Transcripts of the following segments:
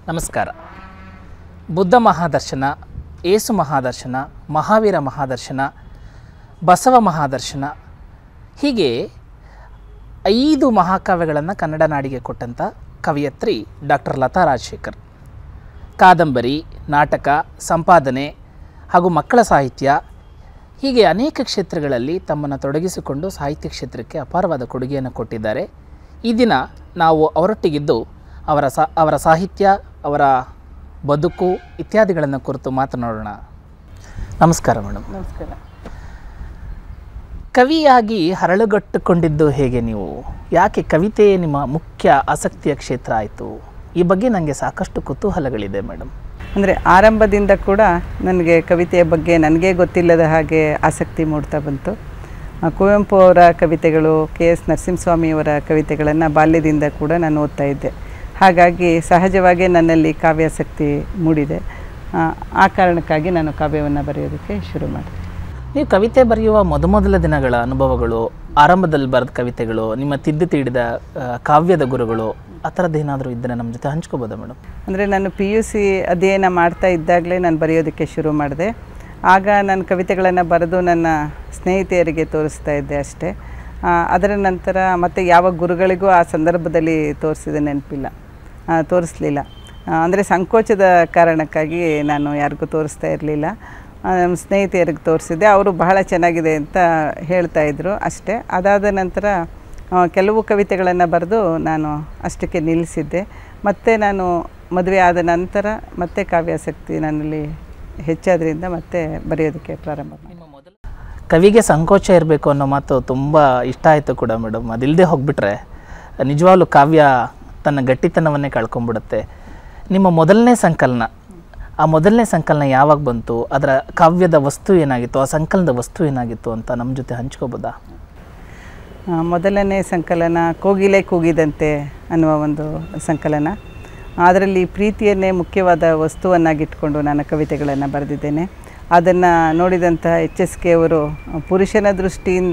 ನಮಸ್ಕಾರ ಬುದ್ಧ ಮಹಾದರ್ಶನ ಏಸು ಮಹಾದರ್ಶನ ಮಹಾವೀರ ಮಹಾದರ್ಶನ ಬಸವ ಮಹಾದರ್ಶನ ಹೀಗೆ ಐದು ಮಹಾಕಾವ್ಯಗಳನ್ನು ಕನ್ನಡ ನಾಡಿಗೆ ಕೊಟ್ಟಂಥ ಕವಯತ್ರಿ ಡಾಕ್ಟರ್ ಲತಾ ರಾಜಶೇಖರ್ ಕಾದಂಬರಿ ನಾಟಕ ಸಂಪಾದನೆ ಹಾಗೂ ಮಕ್ಕಳ ಸಾಹಿತ್ಯ ಹೀಗೆ ಅನೇಕ ಕ್ಷೇತ್ರಗಳಲ್ಲಿ ತಮ್ಮನ್ನು ತೊಡಗಿಸಿಕೊಂಡು ಸಾಹಿತ್ಯ ಕ್ಷೇತ್ರಕ್ಕೆ ಅಪಾರವಾದ ಕೊಡುಗೆಯನ್ನು ಕೊಟ್ಟಿದ್ದಾರೆ ಈ ದಿನ ನಾವು ಅವರೊಟ್ಟಿಗಿದ್ದು ಅವರ ಸಾ ಅವರ ಸಾಹಿತ್ಯ ಅವರ ಬದುಕು ಇತ್ಯಾದಿಗಳನ್ನು ಕುರಿತು ಮಾತನಾಡೋಣ ನಮಸ್ಕಾರ ಮೇಡಮ್ ನಮಸ್ಕಾರ ಕವಿಯಾಗಿ ಹರಳುಗಟ್ಟುಕೊಂಡಿದ್ದು ಹೇಗೆ ನೀವು ಯಾಕೆ ಕವಿತೆ ನಿಮ್ಮ ಮುಖ್ಯ ಆಸಕ್ತಿಯ ಕ್ಷೇತ್ರ ಆಯಿತು ಈ ಬಗ್ಗೆ ನನಗೆ ಸಾಕಷ್ಟು ಕುತೂಹಲಗಳಿದೆ ಮೇಡಮ್ ಅಂದರೆ ಆರಂಭದಿಂದ ಕೂಡ ನನಗೆ ಕವಿತೆಯ ಬಗ್ಗೆ ನನಗೇ ಗೊತ್ತಿಲ್ಲದ ಹಾಗೆ ಆಸಕ್ತಿ ಮೂಡ್ತಾ ಬಂತು ಆ, ಕುವೆಂಪು ಅವರ ಕವಿತೆಗಳು ಕೆ ಎಸ್ ನರಸಿಂಹಸ್ವಾಮಿಯವರ ಕವಿತೆಗಳನ್ನು ಬಾಲ್ಯದಿಂದ ಕೂಡ ನಾನು ಓದ್ತಾ ಇದ್ದೆ ಹಾಗಾಗಿ ಸಹಜವಾಗೇ ನನ್ನಲ್ಲಿ ಕಾವ್ಯಾಸಕ್ತಿ ಮೂಡಿದೆ ಆ, ಆ ಕಾರಣಕ್ಕಾಗಿ ನಾನು ಕಾವ್ಯವನ್ನು ಬರೆಯೋದಕ್ಕೆ ಶುರು ಮಾಡಿದೆ ನೀವು ಕವಿತೆ ಬರೆಯುವ ಮೊದಮೊದಲ ದಿನಗಳ ಅನುಭವಗಳು ಆರಂಭದಲ್ಲಿ ಬರೆದ ಕವಿತೆಗಳು ನಿಮ್ಮ ತಿದ್ದಿ ತೀಡಿದ ಆ, ಕಾವ್ಯದ ಗುರುಗಳು ಆ ಥರದ್ದು ಏನಾದರೂ ಇದ್ದರೆ ನಮ್ಮ ಜೊತೆ ಹಂಚ್ಕೋಬೋದಾ ಮೇಡಮ್ ಅಂದರೆ ನಾನು ಪಿ ಯು ಸಿ ಅಧ್ಯಯನ ಮಾಡ್ತಾ ಇದ್ದಾಗಲೇ ನಾನು ಬರೆಯೋದಕ್ಕೆ ಶುರು ಮಾಡಿದೆ ಆಗ ನಾನು ಕವಿತೆಗಳನ್ನು ಬರೆದು ನನ್ನ ಸ್ನೇಹಿತೆಯರಿಗೆ ತೋರಿಸ್ತಾ ಇದ್ದೆ ಅಷ್ಟೇ ಆ, ಅದರ ನಂತರ ಮತ್ತು ಯಾವ ಗುರುಗಳಿಗೂ ಆ ಸಂದರ್ಭದಲ್ಲಿ ತೋರಿಸಿದ ನೆನಪಿಲ್ಲ ತೋರಿಸ್ಲಿಲ್ಲ ಅಂದರೆ ಸಂಕೋಚದ ಕಾರಣಕ್ಕಾಗಿ ನಾನು ಯಾರಿಗೂ ತೋರಿಸ್ತಾ ಇರಲಿಲ್ಲ ನಮ್ಮ ಸ್ನೇಹಿತೆಯರಿಗೆ ತೋರಿಸಿದ್ದೆ ಅವರು ಬಹಳ ಚೆನ್ನಾಗಿದೆ ಅಂತ ಹೇಳ್ತಾ ಇದ್ದರು ಅಷ್ಟೇ ಅದಾದ ನಂತರ ಆ, ಕೆಲವು ಕವಿತೆಗಳನ್ನು ಬರೆದು ನಾನು ಅಷ್ಟಕ್ಕೆ ನಿಲ್ಲಿಸಿದ್ದೆ ಮತ್ತು ನಾನು ಮದುವೆ ಆದ ನಂತರ ಮತ್ತೆ ಕಾವ್ಯಾಸಕ್ತಿ ನನ್ನಲ್ಲಿ ಹೆಚ್ಚಾದ್ರಿಂದ ಮತ್ತೆ ಬರೆಯೋದಕ್ಕೆ ಪ್ರಾರಂಭ ಮಾಡಿದೆ ಕವಿಗೆ ಸಂಕೋಚ ಇರಬೇಕು ಅನ್ನೋ ಮಾತು ತುಂಬ ಇಷ್ಟ ಆಯಿತು ಕೂಡ ಮೇಡಮ್ ಅದಿಲ್ಲದೆ ಹೋಗ್ಬಿಟ್ರೆ ನಿಜವಾಗ್ಲೂ ಕಾವ್ಯ ತನ್ನ ಗಟ್ಟಿತನವನ್ನೇ ಕಳ್ಕೊಂಡ್ಬಿಡುತ್ತೆ ನಿಮ್ಮ ಮೊದಲನೇ ಸಂಕಲನ ಆ ಮೊದಲನೇ ಸಂಕಲನ ಯಾವಾಗ ಬಂತು ಅದರ ಕಾವ್ಯದ ವಸ್ತು ಏನಾಗಿತ್ತು ಆ ಸಂಕಲನದ ವಸ್ತು ಏನಾಗಿತ್ತು ಅಂತ ನಮ್ಮ ಜೊತೆ ಹಂಚ್ಕೋಬೋದಾ ಆ, ಮೊದಲನೇ ಸಂಕಲನ ಕೋಗಿಲೆ ಕೂಗಿದಂತೆ ಅನ್ನುವ ಒಂದು ಸಂಕಲನ ಅದರಲ್ಲಿ ಪ್ರೀತಿಯನ್ನೇ ಮುಖ್ಯವಾದ ವಸ್ತುವನ್ನಾಗಿಟ್ಕೊಂಡು ನಾನು ಕವಿತೆಗಳನ್ನು ಬರೆದಿದ್ದೇನೆ ಅದನ್ನು ನೋಡಿದಂಥ ಎಚ್ ಎಸ್ ಕೆ ಅವರು ಪುರುಷನ ದೃಷ್ಟಿಯಿಂದ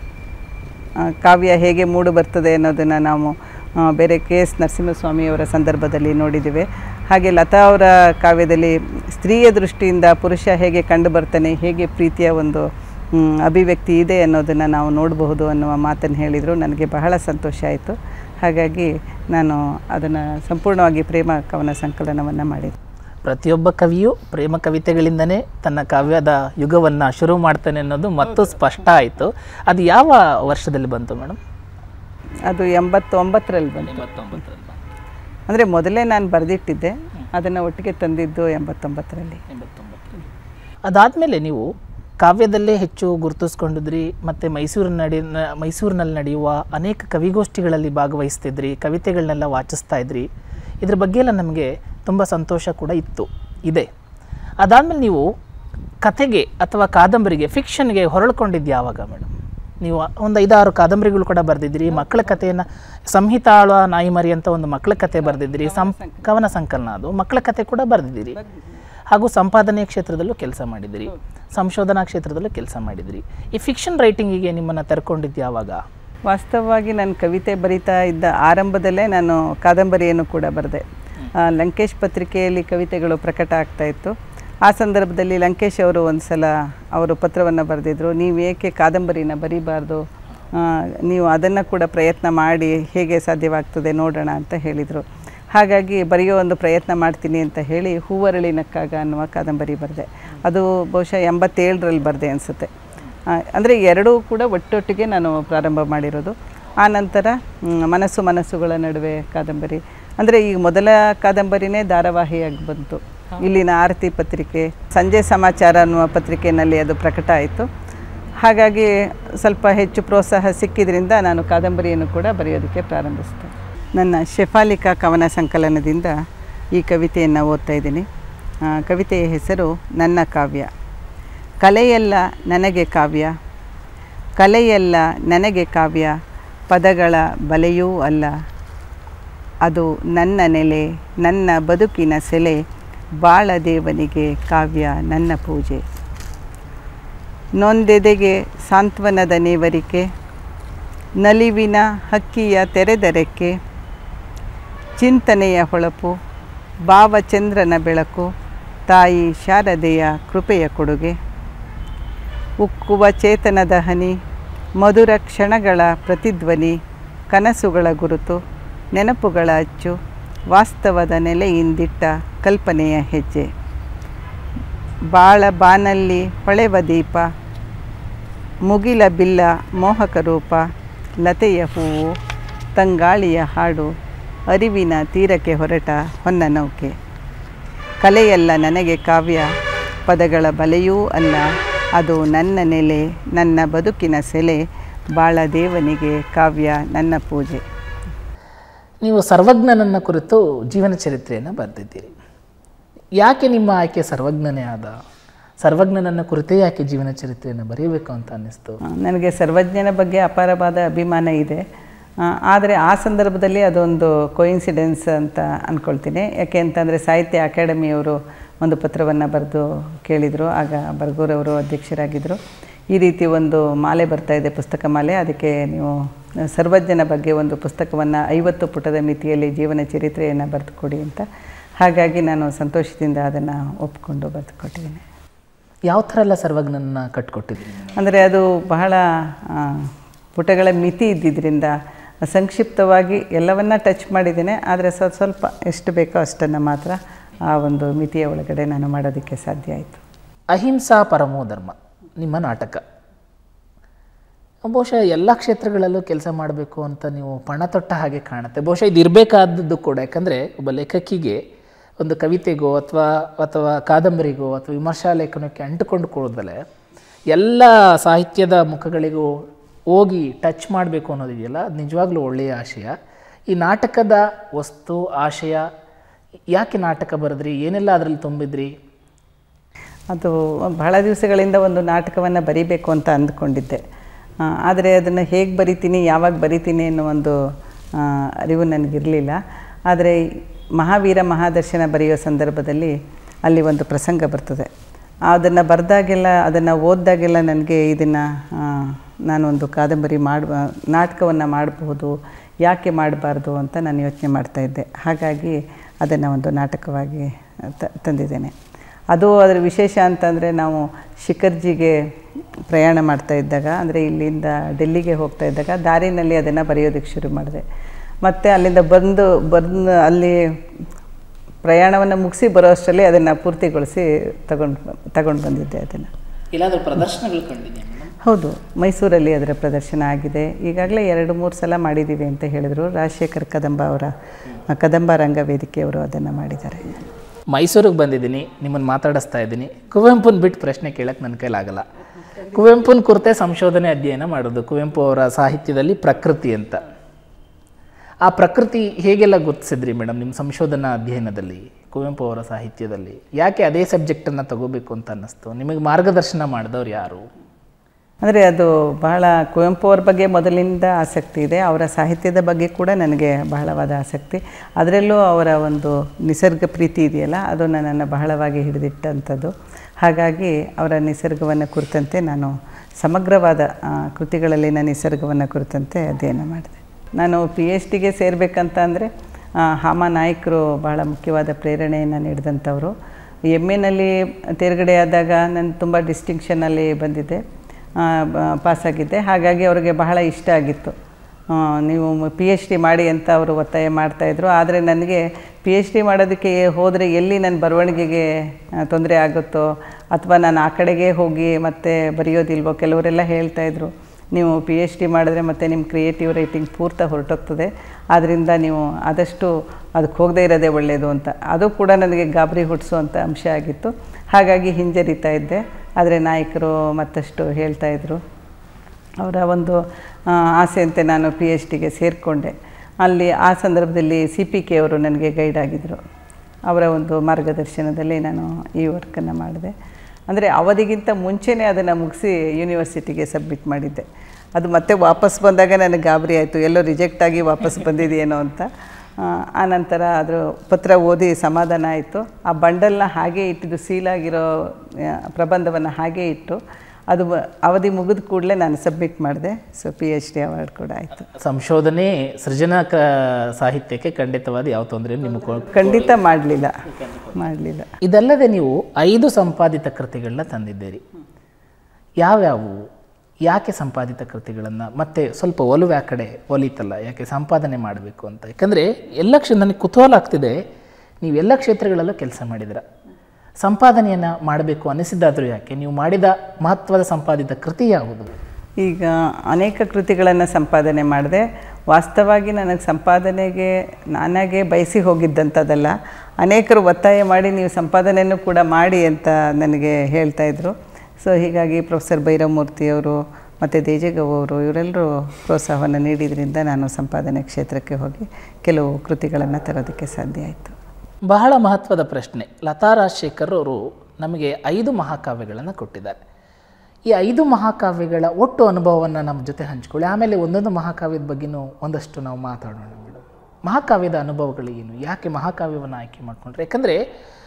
ಆ, ಕಾವ್ಯ ಹೇಗೆ ಮೂಡು ಬರ್ತದೆ ಅನ್ನೋದನ್ನು ನಾವು ಆ, ಬೇರೆ ಕೆ ಎಸ್ ನರಸಿಂಹಸ್ವಾಮಿಯವರ ಸಂದರ್ಭದಲ್ಲಿ ನೋಡಿದ್ದೇವೆ ಹಾಗೆ ಲತಾ ಅವರ ಕಾವ್ಯದಲ್ಲಿ ಸ್ತ್ರೀಯ ದೃಷ್ಟಿಯಿಂದ ಪುರುಷ ಹೇಗೆ ಕಂಡು ಬರ್ತಾನೆ ಹೇಗೆ ಪ್ರೀತಿಯ ಒಂದು ಮ್, ಅಭಿವ್ಯಕ್ತಿ ಇದೆ ಅನ್ನೋದನ್ನು ನಾವು ನೋಡಬಹುದು ಅನ್ನುವ ಮಾತನ್ನು ಹೇಳಿದರು ನನಗೆ ಬಹಳ ಸಂತೋಷ ಆಯಿತು ಹಾಗಾಗಿ ನಾನು ಅದನ್ನು ಸಂಪೂರ್ಣವಾಗಿ ಪ್ರೇಮ ಕವನ ಸಂಕಲನವನ್ನು ಮಾಡಿದೆ ಪ್ರತಿಯೊಬ್ಬ ಕವಿಯೂ ಪ್ರೇಮ ಕವಿತೆಗಳಿಂದನೇ ತನ್ನ ಕಾವ್ಯದ ಯುಗವನ್ನು ಶುರು ಮಾಡ್ತಾನೆ ಅನ್ನೋದು ಮತ್ತು ಸ್ಪಷ್ಟ ಆಯಿತು ಅದು ಯಾವ ವರ್ಷದಲ್ಲಿ ಬಂತು ಮೇಡಮ್ ಅದು ಎಂಬತ್ತೊಂಬತ್ತರಲ್ಲಿ ಬಂತು ಅಂದರೆ ಮೊದಲೇ ನಾನು ಬರೆದಿಟ್ಟಿದ್ದೆ ಅದನ್ನು ಒಟ್ಟಿಗೆ ತಂದಿದ್ದು ಎಂಬತ್ತೊಂಬತ್ತರಲ್ಲಿ ಅದಾದಮೇಲೆ ನೀವು ಕಾವ್ಯದಲ್ಲೇ ಹೆಚ್ಚು ಗುರುತಿಸ್ಕೊಂಡಿದ್ರಿ ಮತ್ತು ಮೈಸೂರಿನ ನಡಿ ನ- ಮೈಸೂರಿನಲ್ಲಿ ನಡೆಯುವ ಅನೇಕ ಕವಿಗೋಷ್ಠಿಗಳಲ್ಲಿ ಭಾಗವಹಿಸ್ತಿದ್ರಿ ಕವಿತೆಗಳನ್ನೆಲ್ಲ ವಾಚಿಸ್ತಾ ಇದ್ರಿ ಇದ್ರ ಬಗ್ಗೆ ಎಲ್ಲ ನಮಗೆ ತುಂಬ ಸಂತೋಷ ಕೂಡ ಇತ್ತು ಇದೆ ಅದಾದಮೇಲೆ ನೀವು ಕಥೆಗೆ ಅಥವಾ ಕಾದಂಬರಿಗೆ ಫಿಕ್ಷನ್ಗೆ ಹೊರಳ್ಕೊಂಡಿದ್ದು ಯಾವಾಗ ಮೇಡಮ್ ನೀವು ಒಂದು ಐದಾರು ಕಾದಂಬರಿಗಳು ಕೂಡ ಬರೆದಿದ್ರಿ ಮಕ್ಕಳ ಕಥೆಯನ್ನು ಸಂಹಿತಾಳ ನಾಯಿಮರಿ ಅಂತ ಒಂದು ಮಕ್ಕಳ ಕಥೆ ಬರೆದಿದ್ರಿ ಸಂ ಕವನ ಸಂಕಲನ ಅದು ಮಕ್ಕಳ ಕಥೆ ಕೂಡ ಬರೆದಿದ್ದೀರಿ ಹಾಗೂ ಸಂಪಾದನೆಯ ಕ್ಷೇತ್ರದಲ್ಲೂ ಕೆಲಸ ಮಾಡಿದಿರಿ ಸಂಶೋಧನಾ ಕ್ಷೇತ್ರದಲ್ಲೂ ಕೆಲಸ ಮಾಡಿದಿರಿ ಈ ಫಿಕ್ಷನ್ ರೈಟಿಂಗಿಗೆ ನಿಮ್ಮನ್ನು ತೆರ್ಕೊಂಡಿದ್ದು ಯಾವಾಗ ವಾಸ್ತವವಾಗಿ ನಾನು ಕವಿತೆ ಬರಿತಾ ಇದ್ದ ಆರಂಭದಲ್ಲೇ ನಾನು ಕಾದಂಬರಿಯನ್ನು ಕೂಡ ಬರೆದೆ ಆ, ಲಂಕೇಶ್ ಪತ್ರಿಕೆಯಲ್ಲಿ ಕವಿತೆಗಳು ಪ್ರಕಟ ಆಗ್ತಾ ಇತ್ತು ಆ ಸಂದರ್ಭದಲ್ಲಿ ಲಂಕೇಶ್ ಅವರು ಒಂದು ಸಲ ಅವರು ಪತ್ರವನ್ನು ಬರೆದಿದ್ರು ನೀವು ಏಕೆ ಕಾದಂಬರಿನ ಬರೀಬಾರ್ದು ಆ, ನೀವು ಅದನ್ನು ಕೂಡ ಪ್ರಯತ್ನ ಮಾಡಿ ಹೇಗೆ ಸಾಧ್ಯವಾಗ್ತದೆ ನೋಡೋಣ ಅಂತ ಹೇಳಿದರು ಹಾಗಾಗಿ ಬರೆಯೋ ಒಂದು ಪ್ರಯತ್ನ ಮಾಡ್ತೀನಿ ಅಂತ ಹೇಳಿ ಹೂವರಳಿನಕ್ಕಾಗ ಅನ್ನುವ ಕಾದಂಬರಿ ಬರೆದೆ ಅದು ಬಹುಶಃ ಎಂಬತ್ತೇಳರಲ್ಲಿ ಬರೆದೆ ಅನಿಸುತ್ತೆ ಅಂದರೆ ಎರಡೂ ಕೂಡ ಒಟ್ಟೊಟ್ಟಿಗೆ ನಾನು ಪ್ರಾರಂಭ ಮಾಡಿರೋದು ಆ ನಂತರ ಮ್, ಮನಸ್ಸು ಮನಸ್ಸುಗಳ ನಡುವೆ ಕಾದಂಬರಿ ಅಂದರೆ ಈ ಮೊದಲ ಕಾದಂಬರಿನೇ ಧಾರಾವಾಹಿಯಾಗಿ ಬಂತು ಇಲ್ಲಿನ ಆರತಿ ಪತ್ರಿಕೆ ಸಂಜೆ ಸಮಾಚಾರ ಅನ್ನುವ ಪತ್ರಿಕೆಯಲ್ಲಿ ಅದು ಪ್ರಕಟ ಆಯಿತು ಹಾಗಾಗಿ ಸ್ವಲ್ಪ ಹೆಚ್ಚು ಪ್ರೋತ್ಸಾಹ ಸಿಕ್ಕಿದ್ರಿಂದ ನಾನು ಕಾದಂಬರಿಯನ್ನು ಕೂಡ ಬರೆಯೋದಕ್ಕೆ ಪ್ರಾರಂಭಿಸಿದೆ ನನ್ನ ಶೆಫಾಲಿಕಾ ಕವನ ಸಂಕಲನದಿಂದ ಈ ಕವಿತೆಯನ್ನು ಓದ್ತಾ ಇದ್ದೀನಿ ಆ, ಕವಿತೆಯ ಹೆಸರು ನನ್ನ ಕಾವ್ಯ ಕಲೆಯಲ್ಲ ನನಗೆ ಕಾವ್ಯ ಕಲೆಯಲ್ಲ ನನಗೆ ಕಾವ್ಯ ಪದಗಳ ಬಲೆಯೂ ಅಲ್ಲ ಅದು ನನ್ನ ನೆಲೆ ನನ್ನ ಬದುಕಿನ ಸೆಲೆ ಬಾಳದೇವನಿಗೆ ಕಾವ್ಯ ನನ್ನ ಪೂಜೆ ನೊಂದೆದೆಗೆ ಸಾಂತ್ವನದ ನೇವರಿಕೆ ನಲಿವಿನ ಹಕ್ಕಿಯ ತೆರೆದರೆಕ್ಕೆ ಚಿಂತನೆಯ ಹೊಳಪು ಭಾವಚಂದ್ರನ ಬೆಳಕು ತಾಯಿ ಶಾರದೆಯ ಕೃಪೆಯ ಕೊಡುಗೆ ಉಕ್ಕುವ ಚೇತನದ ಹನಿ ಮಧುರ ಕ್ಷಣಗಳ ಪ್ರತಿಧ್ವನಿ ಕನಸುಗಳ ಗುರುತು ನೆನಪುಗಳ ಅಚ್ಚು ವಾಸ್ತವದ ನೆಲೆಯಿಂದಿಟ್ಟ ಕಲ್ಪನೆಯ ಹೆಜ್ಜೆ ಬಾಳ ಬಾನಲ್ಲಿ ಹೊಳೆವ ದೀಪ ಮುಗಿಲ ಬಿಲ್ಲ ಮೋಹಕ ರೂಪ ಲತೆಯ ಹೂವು ತಂಗಾಳಿಯ ಹಾಡು ಅರಿವಿನ ತೀರಕ್ಕೆ ಹೊರಟ ಹೊನ್ನ ನೌಕೆ ಕಲೆಯಲ್ಲ ನನಗೆ ಕಾವ್ಯ ಪದಗಳ ಬಲೆಯೂ ಅಲ್ಲ ಅದು ನನ್ನ ನೆಲೆ ನನ್ನ ಬದುಕಿನ ಸೆಲೆ ಬಾಳ ದೇವನಿಗೆ ಕಾವ್ಯ ನನ್ನ ಪೂಜೆ ನೀವು ಸರ್ವಜ್ಞನನ್ನ ಕುರಿತು ಜೀವನ ಚರಿತ್ರೆಯನ್ನು ಬರೆದಿದ್ದೀರಿ ಯಾಕೆ ನಿಮ್ಮ ಆಯ್ಕೆ ಸರ್ವಜ್ಞನೇ ಆದ ಸರ್ವಜ್ಞನನ್ನ ಕುರಿತೇ ಯಾಕೆ ಜೀವನ ಚರಿತ್ರೆಯನ್ನು ಬರೆಯಬೇಕು ಅಂತ ಅನ್ನಿಸ್ತು ಆ, ನನಗೆ ಸರ್ವಜ್ಞನ ಬಗ್ಗೆ ಅಪಾರವಾದ ಅಭಿಮಾನ ಇದೆ ಆದರೆ ಆ ಸಂದರ್ಭದಲ್ಲಿ ಅದೊಂದು ಕೋಇನ್ಸಿಡೆನ್ಸ್ ಅಂತ ಅಂದ್ಕೊಳ್ತೀನಿ ಯಾಕೆ ಅಂತಂದರೆ ಸಾಹಿತ್ಯ ಅಕಾಡೆಮಿಯವರು ಒಂದು ಪತ್ರವನ್ನು ಬರೆದು ಕೇಳಿದರು ಆಗ ಬರ್ಗೂರವರು ಅಧ್ಯಕ್ಷರಾಗಿದ್ದರು ಈ ರೀತಿ ಒಂದು ಮಾಲೆ ಬರ್ತಾ ಇದೆ ಪುಸ್ತಕ ಮಾಲೆ ಅದಕ್ಕೆ ನೀವು ಸರ್ವಜ್ಞನ ಬಗ್ಗೆ ಒಂದು ಪುಸ್ತಕವನ್ನು ಐವತ್ತು ಪುಟದ ಮಿತಿಯಲ್ಲಿ ಜೀವನ ಚರಿತ್ರೆಯನ್ನು ಬರೆದು ಕೊಡಿ ಅಂತ ಹಾಗಾಗಿ ನಾನು ಸಂತೋಷದಿಂದ ಅದನ್ನು ಒಪ್ಪಿಕೊಂಡು ಬರೆದು ಕೊಟ್ಟಿದ್ದೀನಿ ಯಾವ ಥರ ಎಲ್ಲ ಸರ್ವಜ್ಞನನ್ನ ಕಟ್ಕೊಟ್ಟಿದ್ದೀರಿ ಅಂದರೆ ಅದು ಬಹಳ ಆ, ಪುಟಗಳ ಮಿತಿ ಇದ್ದಿದ್ದರಿಂದ ಸಂಕ್ಷಿಪ್ತವಾಗಿ ಎಲ್ಲವನ್ನ ಟಚ್ ಮಾಡಿದ್ದೇನೆ ಆದರೆ ಸ್ವಲ್ಪ ಸ್ವಲ್ಪ ಎಷ್ಟು ಬೇಕೋ ಅಷ್ಟನ್ನು ಮಾತ್ರ ಆ ಒಂದು ಮಿತಿಯ ಒಳಗಡೆ ನಾನು ಮಾಡೋದಕ್ಕೆ ಸಾಧ್ಯ ಆಯಿತು ಅಹಿಂಸಾ ಪರಮೋ ಧರ್ಮ ನಿಮ್ಮ ನಾಟಕ ಬಹುಶಃ ಎಲ್ಲ ಕ್ಷೇತ್ರಗಳಲ್ಲೂ ಕೆಲಸ ಮಾಡಬೇಕು ಅಂತ ನೀವು ಪಣ ತೊಟ್ಟ ಹಾಗೆ ಕಾಣುತ್ತೆ ಬಹುಶಃ ಇದು ಇರಬೇಕಾದದ್ದು ಕೂಡ ಯಾಕಂದರೆ ಒಬ್ಬ ಲೇಖಕಿಗೆ ಒಂದು ಕವಿತೆಗೋ ಅಥವಾ ಅಥವಾ ಕಾದಂಬರಿಗೋ ಅಥವಾ ವಿಮರ್ಶಾ ಲೇಖನಕ್ಕೆ ಅಂಟುಕೊಂಡು ಕೂಡದಲೆ ಎಲ್ಲ ಸಾಹಿತ್ಯದ ಮುಖಗಳಿಗೂ ಹೋಗಿ ಟಚ್ ಮಾಡಬೇಕು ಅನ್ನೋದಿದೆಯಲ್ಲ ಅದು ನಿಜವಾಗ್ಲೂ ಒಳ್ಳೆಯ ಆಶಯ ಈ ನಾಟಕದ ವಸ್ತು ಆಶಯ ಯಾಕೆ ನಾಟಕ ಬರೆದ್ರಿ ಏನೆಲ್ಲ ಅದರಲ್ಲಿ ತುಂಬಿದ್ರಿ ಅದು ಬಹಳ ದಿವಸಗಳಿಂದ ಒಂದು ನಾಟಕವನ್ನು ಬರೀಬೇಕು ಅಂತ ಅಂದ್ಕೊಂಡಿದ್ದೆ ಆ, ಆದರೆ ಅದನ್ನು ಹೇಗೆ ಬರಿತೀನಿ ಯಾವಾಗ ಬರಿತೀನಿ ಅನ್ನೋ ಒಂದು ಆ, ಅರಿವು ನನಗಿರಲಿಲ್ಲ ಆದರೆ ಮಹಾವೀರ ಮಹಾದರ್ಶನ ಬರೆಯೋ ಸಂದರ್ಭದಲ್ಲಿ ಅಲ್ಲಿ ಒಂದು ಪ್ರಸಂಗ ಬರ್ತದೆ ಅದನ್ನು ಬರೆದಾಗೆಲ್ಲ ಅದನ್ನು ಓದಿದಾಗೆಲ್ಲ ನನಗೆ ಇದನ್ನು ನಾನೊಂದು ಕಾದಂಬರಿ ಮಾಡುವ ನಾಟಕವನ್ನು ಮಾಡಬಹುದು ಯಾಕೆ ಮಾಡಬಾರ್ದು ಅಂತ ನಾನು ಯೋಚನೆ ಮಾಡ್ತಾಯಿದ್ದೆ ಹಾಗಾಗಿ ಅದನ್ನು ಒಂದು ನಾಟಕವಾಗಿ ತ ತಂದಿದ್ದೇನೆ ಅದು ಅದರ ವಿಶೇಷ ಅಂತಂದರೆ ನಾವು ಶಿಖರ್ಜಿಗೆ ಪ್ರಯಾಣ ಮಾಡ್ತಾ ಇದ್ದಾಗ ಅಂದರೆ ಇಲ್ಲಿಂದ ಡೆಲ್ಲಿಗೆ ಹೋಗ್ತಾ ಇದ್ದಾಗ ದಾರಿನಲ್ಲಿ ಅದನ್ನು ಬರೆಯೋದಕ್ಕೆ ಶುರು ಮಾಡಿದೆ ಮತ್ತು ಅಲ್ಲಿಂದ ಬಂದು ಬಂದು ಅಲ್ಲಿ ಪ್ರಯಾಣವನ್ನು ಮುಗಿಸಿ ಬರೋ ಅಷ್ಟರಲ್ಲಿ ಅದನ್ನು ಪೂರ್ತಿಗೊಳಿಸಿ ತಗೊಂಡು ತಗೊಂಡು ಬಂದಿದ್ದೆ ಅದನ್ನು ಎಲ್ಲಾದರೂ ಪ್ರದರ್ಶನಗಳು ಕಂಡಿದೆ ಹೌದು ಮೈಸೂರಲ್ಲಿ ಅದರ ಪ್ರದರ್ಶನ ಆಗಿದೆ ಈಗಾಗಲೇ ಎರಡು ಮೂರು ಸಲ ಮಾಡಿದ್ದೀವಿ ಅಂತ ಹೇಳಿದರು ರಾಜಶೇಖರ್ ಕದಂಬ ಅವರ ಕದಂಬ ರಂಗ ವೇದಿಕೆಯವರು ಅದನ್ನು ಮಾಡಿದ್ದಾರೆ ಮೈಸೂರಿಗೆ ಬಂದಿದ್ದೀನಿ ನಿಮ್ಮನ್ನು ಮಾತಾಡಿಸ್ತಾ ಇದ್ದೀನಿ ಕುವೆಂಪುನ ಬಿಟ್ಟು ಪ್ರಶ್ನೆ ಕೇಳಕ್ಕೆ ನನ್ನ ಕೈಲಾಗಲ್ಲ ಕುವೆಂಪುನ ಕುರಿತೆ ಸಂಶೋಧನೆ ಅಧ್ಯಯನ ಮಾಡೋದು ಕುವೆಂಪು ಅವರ ಸಾಹಿತ್ಯದಲ್ಲಿ ಪ್ರಕೃತಿ ಅಂತ ಆ ಪ್ರಕೃತಿ ಹೇಗೆಲ್ಲ ಗುರುತಿಸಿದ್ರಿ ಮೇಡಮ್ ನಿಮ್ಮ ಸಂಶೋಧನಾ ಅಧ್ಯಯನದಲ್ಲಿ ಕುವೆಂಪು ಅವರ ಸಾಹಿತ್ಯದಲ್ಲಿ ಯಾಕೆ ಅದೇ ಸಬ್ಜೆಕ್ಟನ್ನು ತಗೋಬೇಕು ಅಂತ ಅನ್ನಿಸ್ತು ನಿಮಗೆ ಮಾರ್ಗದರ್ಶನ ಮಾಡಿದವ್ರು ಯಾರು ಅಂದರೆ ಅದು ಬಹಳ ಕುವೆಂಪು ಅವ್ರ ಬಗ್ಗೆ ಮೊದಲಿಂದ ಆಸಕ್ತಿ ಇದೆ ಅವರ ಸಾಹಿತ್ಯದ ಬಗ್ಗೆ ಕೂಡ ನನಗೆ ಬಹಳವಾದ ಆಸಕ್ತಿ ಅದರಲ್ಲೂ ಅವರ ಒಂದು ನಿಸರ್ಗ ಪ್ರೀತಿ ಇದೆಯಲ್ಲ ಅದು ನನ್ನನ್ನು ಬಹಳವಾಗಿ ಹಿಡಿದಿಟ್ಟಂಥದ್ದು ಹಾಗಾಗಿ ಅವರ ನಿಸರ್ಗವನ್ನು ಕುರಿತಂತೆ ನಾನು ಸಮಗ್ರವಾದ ಆ, ಕೃತಿಗಳಲ್ಲಿನ ನಿಸರ್ಗವನ್ನು ಕುರಿತಂತೆ ಅಧ್ಯಯನ ಮಾಡಿದೆ ನಾನು ಪಿ ಎಚ್ ಡಿಗೆ ಸೇರಬೇಕಂತ ಅಂದರೆ ಹಾಮ ನಾಯಕರು ಬಹಳ ಮುಖ್ಯವಾದ ಪ್ರೇರಣೆಯನ್ನು ನೀಡಿದಂಥವರು ಎಮ್ ಎನಲ್ಲಿ ತೇರ್ಗಡೆ ಆದಾಗ ನಾನು ತುಂಬ ಡಿಸ್ಟಿಂಕ್ಷನಲ್ಲಿ ಬಂದಿದ್ದೆ ಆ, ಬ- ಪಾಸಾಗಿದ್ದೆ ಹಾಗಾಗಿ ಅವರಿಗೆ ಬಹಳ ಇಷ್ಟ ಆಗಿತ್ತು ಆ, ನೀವು ಪಿ ಎಚ್ ಡಿ ಮಾಡಿ ಅಂತ ಅವರು ಒತ್ತಾಯ ಮಾಡ್ತಾಯಿದ್ರು ಆದರೆ ನನಗೆ ಪಿ ಎಚ್ ಡಿ ಮಾಡೋದಕ್ಕೆ ಹೋದರೆ ಎಲ್ಲಿ ನನ್ನ ಬರವಣಿಗೆಗೆ ತೊಂದರೆ ಆಗುತ್ತೋ ಅಥವಾ ನಾನು ಆ ಕಡೆಗೆ ಹೋಗಿ ಮತ್ತೆ ಬರೆಯೋದಿಲ್ವೋ ಕೆಲವರೆಲ್ಲ ಹೇಳ್ತಾಯಿದ್ರು ನೀವು ಪಿ ಎಚ್ ಡಿ ಮಾಡಿದ್ರೆ ಮತ್ತು ನಿಮ್ಮ ಕ್ರಿಯೇಟಿವ್ ರೈಟಿಂಗ್ ಪೂರ್ತ ಹೊರಟೋಗ್ತದೆ ಆದ್ದರಿಂದ ನೀವು ಆದಷ್ಟು ಅದಕ್ಕೆ ಹೋಗದೇ ಇರೋದೇ ಒಳ್ಳೆಯದು ಅಂತ ಅದು ಕೂಡ ನನಗೆ ಗಾಬರಿ ಹುಟ್ಟಿಸುವಂಥ ಅಂಶ ಆಗಿತ್ತು ಹಾಗಾಗಿ ಹಿಂಜರಿತಾ ಇದ್ದೆ ಆದರೆ ನಾಯಕರು ಮತ್ತಷ್ಟು ಹೇಳ್ತಾಯಿದ್ರು ಅವರ ಒಂದು ಆ, ಆಸೆಯಂತೆ ನಾನು ಪಿ ಎಚ್ ಡಿಗೆ ಸೇರಿಕೊಂಡೆ ಅಲ್ಲಿ ಆ ಸಂದರ್ಭದಲ್ಲಿ ಸಿ ಪಿ ಕೆ ಅವರು ನನಗೆ ಗೈಡ್ ಆಗಿದ್ದರು ಅವರ ಒಂದು ಮಾರ್ಗದರ್ಶನದಲ್ಲಿ ನಾನು ಈ ವರ್ಕನ್ನು ಮಾಡಿದೆ ಅಂದರೆ ಅವಧಿಗಿಂತ ಮುಂಚೆನೇ ಅದನ್ನು ಮುಗಿಸಿ ಯೂನಿವರ್ಸಿಟಿಗೆ ಸಬ್ಮಿಟ್ ಮಾಡಿದ್ದೆ ಅದು ಮತ್ತೆ ವಾಪಸ್ ಬಂದಾಗ ನನಗೆ ಗಾಬರಿ ಆಯಿತು ಎಲ್ಲೋ ರಿಜೆಕ್ಟ್ ಆಗಿ ವಾಪಸ್ ಬಂದಿದೆಯೇನೋ ಅಂತ ಆ, ಆ ನಂತರ ಅದ್ರ ಪತ್ರ ಓದಿ ಸಮಾಧಾನ ಆಯಿತು ಆ ಬಂಡಲ್ನ ಹಾಗೆ ಇಟ್ಟಿದ್ದು ಸೀಲಾಗಿರೋ ಪ್ರಬಂಧವನ್ನು ಹಾಗೆ ಇಟ್ಟು ಅದು ಬ- ಅವಧಿ ಮುಗಿದ ಕೂಡಲೇ ನಾನು ಸಬ್ಮಿಟ್ ಮಾಡಿದೆ so P H D award ಕೂಡ ಆಯಿತು ಸಂಶೋಧನೆ ಸೃಜನಾ ಕ ಸಾಹಿತ್ಯಕ್ಕೆ ಖಂಡಿತವಾದ ಯಾವ ತೊಂದರೆ ನಿಮಗೆ ಖಂಡಿತ ಮಾಡಲಿಲ್ಲ ಮಾಡಲಿಲ್ಲ ಇದಲ್ಲದೆ ನೀವು ಐದು ಸಂಪಾದಿತ ಕೃತಿಗಳನ್ನ ತಂದಿದ್ದೀರಿ ಯಾವ್ಯಾವು ಯಾಕೆ ಸಂಪಾದಿತ ಕೃತಿಗಳನ್ನು ಮತ್ತೆ ಸ್ವಲ್ಪ ಒಲವು ಆ ಕಡೆ ಒಲಿತಲ್ಲ ಯಾಕೆ ಸಂಪಾದನೆ ಮಾಡಬೇಕು ಅಂತ ಯಾಕಂದರೆ ಎಲ್ಲ ಕ್ಷೇತ್ರ ನನಗೆ ಕುತೂಹಲ ಆಗ್ತಿದೆ ನೀವು ಎಲ್ಲ ಕ್ಷೇತ್ರಗಳಲ್ಲೂ ಕೆಲಸ ಮಾಡಿದಿರ ಸಂಪಾದನೆಯನ್ನು ಮಾಡಬೇಕು ಅನಿಸಿದ್ದಾದರೂ ಯಾಕೆ ನೀವು ಮಾಡಿದ ಮಹತ್ವದ ಸಂಪಾದಿತ ಕೃತಿ ಯಾವುದು ಈಗ ಅನೇಕ ಕೃತಿಗಳನ್ನು ಸಂಪಾದನೆ ಮಾಡಿದೆ ವಾಸ್ತವವಾಗಿ ನನಗೆ ಸಂಪಾದನೆಗೆ ನಾನಾಗೆ ಬಯಸಿ ಹೋಗಿದ್ದಂಥದ್ದಲ್ಲ ಅನೇಕರು ಒತ್ತಾಯ ಮಾಡಿ ನೀವು ಸಂಪಾದನೆಯನ್ನು ಕೂಡ ಮಾಡಿ ಅಂತ ನನಗೆ ಹೇಳ್ತಾ ಇದ್ರು ಸೊ ಹೀಗಾಗಿ ಪ್ರೊಫೆಸರ್ ಭೈರವಮೂರ್ತಿಯವರು ಮತ್ತು ದೇಜಗವ್ ಅವರು ಇವರೆಲ್ಲರೂ ಪ್ರೋತ್ಸಾಹವನ್ನು ನೀಡಿದ್ರಿಂದ ನಾನು ಸಂಪಾದನೆ ಕ್ಷೇತ್ರಕ್ಕೆ ಹೋಗಿ ಕೆಲವು ಕೃತಿಗಳನ್ನು ತರೋದಕ್ಕೆ ಸಾಧ್ಯ ಆಯಿತು ಬಹಳ ಮಹತ್ವದ ಪ್ರಶ್ನೆ ಲತಾ ರಾಜಶೇಖರ್ ಅವರು ನಮಗೆ ಐದು ಮಹಾಕಾವ್ಯಗಳನ್ನು ಕೊಟ್ಟಿದ್ದಾರೆ ಈ ಐದು ಮಹಾಕಾವ್ಯಗಳ ಒಟ್ಟು ಅನುಭವವನ್ನು ನಮ್ಮ ಜೊತೆ ಹಂಚ್ಕೊಳ್ಳಿ ಆಮೇಲೆ ಒಂದೊಂದು ಮಹಾಕಾವ್ಯದ ಬಗ್ಗೆನೂ ಒಂದಷ್ಟು ನಾವು ಮಾತಾಡೋಣ ಮೇಡಮ್ ಮಹಾಕಾವ್ಯದ ಅನುಭವಗಳು ಏನು ಯಾಕೆ ಮಹಾಕಾವ್ಯವನ್ನು ಆಯ್ಕೆ ಮಾಡಿಕೊಂಡ್ರೆ ಯಾಕಂದರೆ